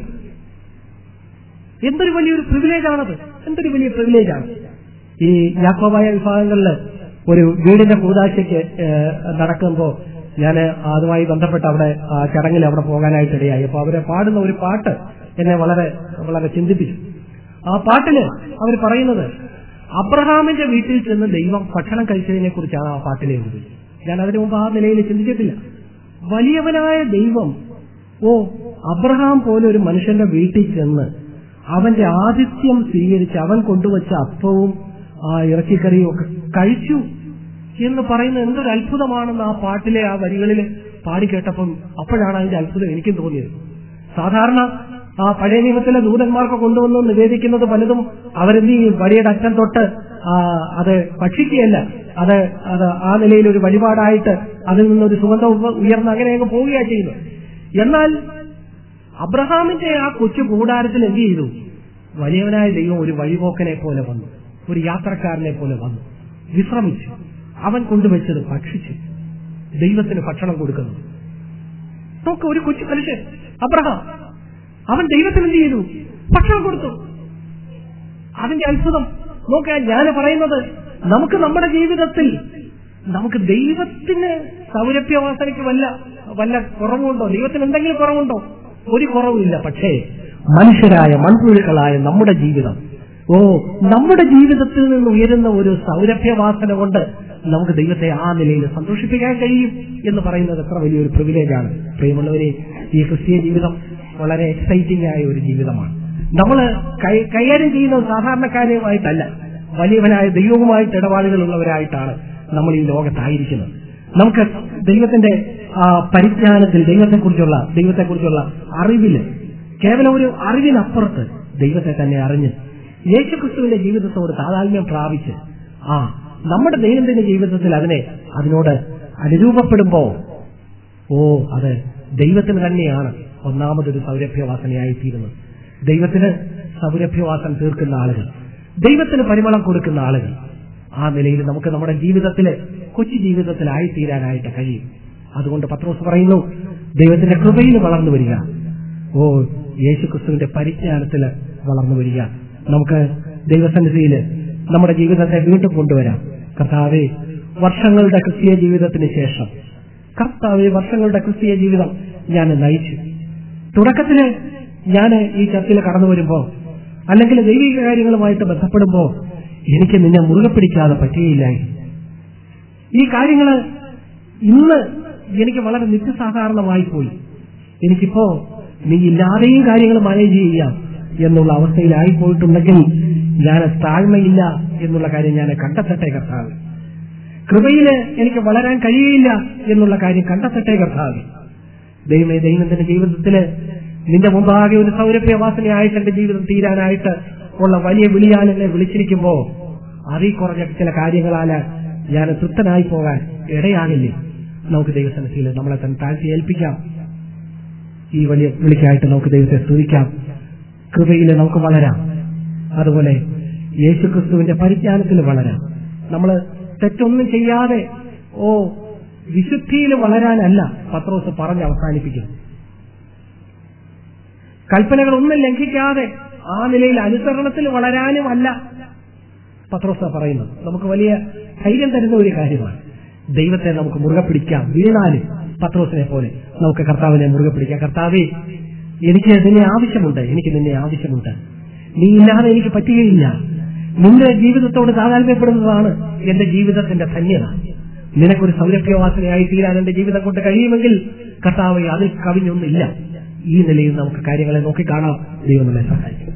എന്തൊരു വലിയൊരു പ്രിവിലേജ് ആണത് എന്തൊരു വലിയ പ്രിവിലേജ് ആണ് ഈ യാക്കോബായ വിഭാഗങ്ങളിൽ ഒരു വീടിന്റെ കൂതാശയ്ക്ക് നടക്കുമ്പോ ഞാൻ അതുമായി ബന്ധപ്പെട്ട് അവിടെ ആ ചടങ്ങിൽ അവിടെ പോകാനായിട്ട് ഇടയായി അപ്പൊ അവരെ പാടുന്ന ഒരു പാട്ട് എന്നെ വളരെ വളരെ ചിന്തിപ്പിച്ചു ആ പാട്ടില് അവർ പറയുന്നത് അബ്രഹാമിന്റെ വീട്ടിൽ ചെന്ന് ദൈവം ഭക്ഷണം കഴിച്ചതിനെ കുറിച്ചാണ് ആ പാട്ടിലെ എഴുതി ഞാൻ അതിനു മുമ്പ് ആ നിലയിൽ ചിന്തിച്ചിട്ടില്ല വലിയവനായ ദൈവം ഓ അബ്രഹാം പോലെ ഒരു മനുഷ്യന്റെ വീട്ടിൽ ചെന്ന് അവന്റെ ആതിഥ്യം സ്വീകരിച്ച് അവൻ കൊണ്ടുവച്ച അപ്പവും ആ ഇറച്ചിക്കറിയും ഒക്കെ കഴിച്ചു എന്ന് പറയുന്ന എന്തൊരു അത്ഭുതമാണെന്ന് ആ പാട്ടിലെ ആ വരികളിൽ പാടിക്കേട്ടപ്പം അപ്പോഴാണ് അതിന്റെ അത്ഭുതം എനിക്കും തോന്നിയത് സാധാരണ ആ പഴയ നിയമത്തിലെ ദൂതന്മാർക്ക് കൊണ്ടുവന്ന് നിവേദിക്കുന്നത് പലതും അവരെന്ത് ചെയ്യും വടിയുടെ അറ്റം തൊട്ട് ആ, അത് ഭക്ഷിക്കുകയല്ല അത് അത് ആ നിലയിൽ ഒരു വഴിപാടായിട്ട് അതിൽ നിന്നൊരു സുഗന്ധം ഉവ- ഉയർന്ന് അങ്ങനെ അങ്ങ് പോവുകയാണ് ചെയ്യുന്നത് എന്നാൽ അബ്രഹാമിന്റെ ആ കൊച്ചു കൂടാരത്തിൽ എന്ത് ചെയ്തു വലിയവനായ ദൈവം ഒരു വഴിപോക്കനെ പോലെ വന്നു ഒരു യാത്രക്കാരനെ പോലെ വന്നു വിശ്രമിച്ചു അവൻ കൊണ്ടുവച്ചത് ഭക്ഷിച്ചു ദൈവത്തിന് ഭക്ഷണം കൊടുക്കുന്നു നോക്ക് ഒരു കൊച്ചു മനുഷ്യൻ അബ്രഹാം അവൻ ദൈവത്തിന് എന്ത് ചെയ്തു ഭക്ഷണം കൊടുത്തു അതിന്റെ അത്ഭുതം നോക്കുക ഞാൻ പറയുന്നത് നമുക്ക് നമ്മുടെ ജീവിതത്തിൽ നമുക്ക് ദൈവത്തിന് സൗരഭ്യവാസനയ്ക്ക് വല്ല വല്ല കുറവുണ്ടോ ദൈവത്തിന് എന്തെങ്കിലും കുറവുണ്ടോ ഒരു കുറവില്ല പക്ഷേ മനുഷ്യരായ മൺപുഴുക്കളായ നമ്മുടെ ജീവിതം ഓ നമ്മുടെ ജീവിതത്തിൽ നിന്ന് ഉയരുന്ന ഒരു സൗരഭ്യവാസന കൊണ്ട് നമുക്ക് ദൈവത്തെ ആ നിലയിൽ സന്തോഷിപ്പിക്കാൻ കഴിയും എന്ന് പറയുന്നത് എത്ര വലിയൊരു പ്രിവിലേജാണ് പ്രിയമുള്ളവരെ ഈ ക്രിസ്തീയ ജീവിതം വളരെ എക്സൈറ്റിംഗ് ആയ ഒരു ജീവിതമാണ് നമ്മൾ കൈകാര്യം ചെയ്യുന്നത് സാധാരണക്കാരുമായിട്ടല്ല വലിയവനായ ദൈവവുമായിട്ട് ഇടപാടുകളുള്ളവരായിട്ടാണ് നമ്മൾ ഈ ലോകത്തായിരിക്കുന്നത് നമുക്ക് ദൈവത്തിന്റെ ആ, പരിജ്ഞാനത്തിൽ ദൈവത്തെക്കുറിച്ചുള്ള ദൈവത്തെക്കുറിച്ചുള്ള അറിവില് കേവലം ഒരു അറിവിനപ്പുറത്ത് ദൈവത്തെ തന്നെ അറിഞ്ഞ് യേശുക്രിസ്തുവിന്റെ ജീവിതത്തോട് താതാത്മ്യം പ്രാപിച്ച് ആ നമ്മുടെ ദൈനംദിന ജീവിതത്തിൽ അതിനെ അതിനോട് അനുരൂപപ്പെടുമ്പോ ഓ അത് ദൈവത്തിന് തന്നെയാണ് ഒന്നാമതൊരു സൗരഭ്യവാസനയായി തീരുന്നത് ദൈവത്തിന് സൗരഭ്യവാസന തീർക്കുന്ന ആളുകൾ ദൈവത്തിന് പരിമളം കൊടുക്കുന്ന ആളുകൾ ആ നിലയിൽ നമുക്ക് നമ്മുടെ ജീവിതത്തിലെ കൊച്ചു ജീവിതത്തിലായി തീരാനായിട്ട് കഴിയും അതുകൊണ്ട് പത്രോസ് പറയുന്നു ദൈവത്തിന്റെ കൃപയിൽ വളർന്നു വരിക ഓ യേശുക്രിസ്തുവിന്റെ പരിജ്ഞാനത്തിൽ വളർന്നു വരിക നമുക്ക് ദൈവസന്നിധിയിൽ നമ്മുടെ ജീവിതത്തെ വീണ്ടും കൊണ്ടുവരാം കർത്താവെ വർഷങ്ങളുടെ ക്രിസ്തീയ ജീവിതത്തിന് ശേഷം കർത്താവെ വർഷങ്ങളുടെ ക്രിസ്തീയ ജീവിതം ഞാൻ നയിച്ചു തുടക്കത്തില് ഞാൻ ഈ ചർച്ചയിൽ കടന്നു വരുമ്പോ അല്ലെങ്കിൽ ദൈവിക കാര്യങ്ങളുമായിട്ട് ബന്ധപ്പെടുമ്പോ എനിക്ക് നിന്നെ മുറുകെ പിടിക്കാതെ പറ്റുകയില്ലായിരുന്നു ഈ കാര്യങ്ങള് ഇന്ന് എനിക്ക് വളരെ നിത്യസാധാരണമായി പോയി എനിക്കിപ്പോ നീ ഇല്ലാതെയും കാര്യങ്ങൾ മാനേജ് ചെയ്യാം എന്നുള്ള അവസ്ഥയിലായി പോയിട്ടുണ്ടെങ്കിൽ ഞാൻ താഴ്മയില്ല എന്നുള്ള കാര്യം ഞാൻ കണ്ടെത്തട്ടെ കർത്താവ് കൃപയില് എനിക്ക് വളരാൻ കഴിയില്ല എന്നുള്ള കാര്യം കണ്ടെത്തട്ടെ കർത്താവ് ദൈവമേ ദൈനംദിന ജീവിതത്തില് നിന്റെ മുമ്പാകെ ഒരു സൗരഭ്യവാസനയായിട്ട് എന്റെ ജീവിതം തീരാനായിട്ട് ഉള്ള വലിയ വിളിയാൽ എന്നെ വിളിച്ചിരിക്കുമ്പോ അതിൽ കുറഞ്ഞ ചില കാര്യങ്ങളാല് ഞാൻ തൃപ്തനായി പോകാൻ ഇടയാകില്ലേ നമുക്ക് ദൈവസന്നിധിയിൽ നമ്മളെ തന്നെ താഴ്ത്തി ഏൽപ്പിക്കാം ഈ വലിയ വിളിക്കായിട്ട് നമുക്ക് ദൈവത്തെ സ്തുതിക്കാം കൃപയിൽ നമുക്ക് വളരാം അതുപോലെ യേശുക്രിസ്തുവിന്റെ പരിജ്ഞാനത്തിൽ വളരാം നമ്മൾ തെറ്റൊന്നും ചെയ്യാതെ ഓ വിശുദ്ധിയിൽ വളരാനല്ല പത്രോസ് പറഞ്ഞ് അവസാനിപ്പിക്കുന്നു കൽപ്പനകളൊന്നും ലംഘിക്കാതെ ആ നിലയിൽ അനുസരണത്തിൽ വളരാനുമല്ല പത്രോസ പറയുന്നത് നമുക്ക് വലിയ ധൈര്യം തരുന്ന ഒരു കാര്യമാണ് ദൈവത്തെ നമുക്ക് മുറുകെ പിടിക്കാം വീണാലും പത്രോസിനെ പോലെ നമുക്ക് കർത്താവിനെ മുറുകെ പിടിക്കാം കർത്താവേ എനിക്ക് നിന്നെ ആവശ്യമുണ്ട് എനിക്ക് നിന്നെ ആവശ്യമുണ്ട് നീ ഇല്ലാതെ എനിക്ക് പറ്റുകയില്ല നിന്റെ ജീവിതത്തോട് താതാൽമ്യപ്പെടുന്നതാണ് എന്റെ ജീവിതത്തിന്റെ ധന്യത നിനക്കൊരു സൗരഭ്യവാസനയായി തീരാൻ എന്റെ ജീവിതം കൊണ്ട് കഴിയുമെങ്കിൽ കർത്താവ് അതിൽ കവിഞ്ഞൊന്നില്ല ഈ നിലയിൽ നമുക്ക് കാര്യങ്ങളെ നോക്കിക്കാണാം ദൈവം നമ്മെ സഹായിക്കും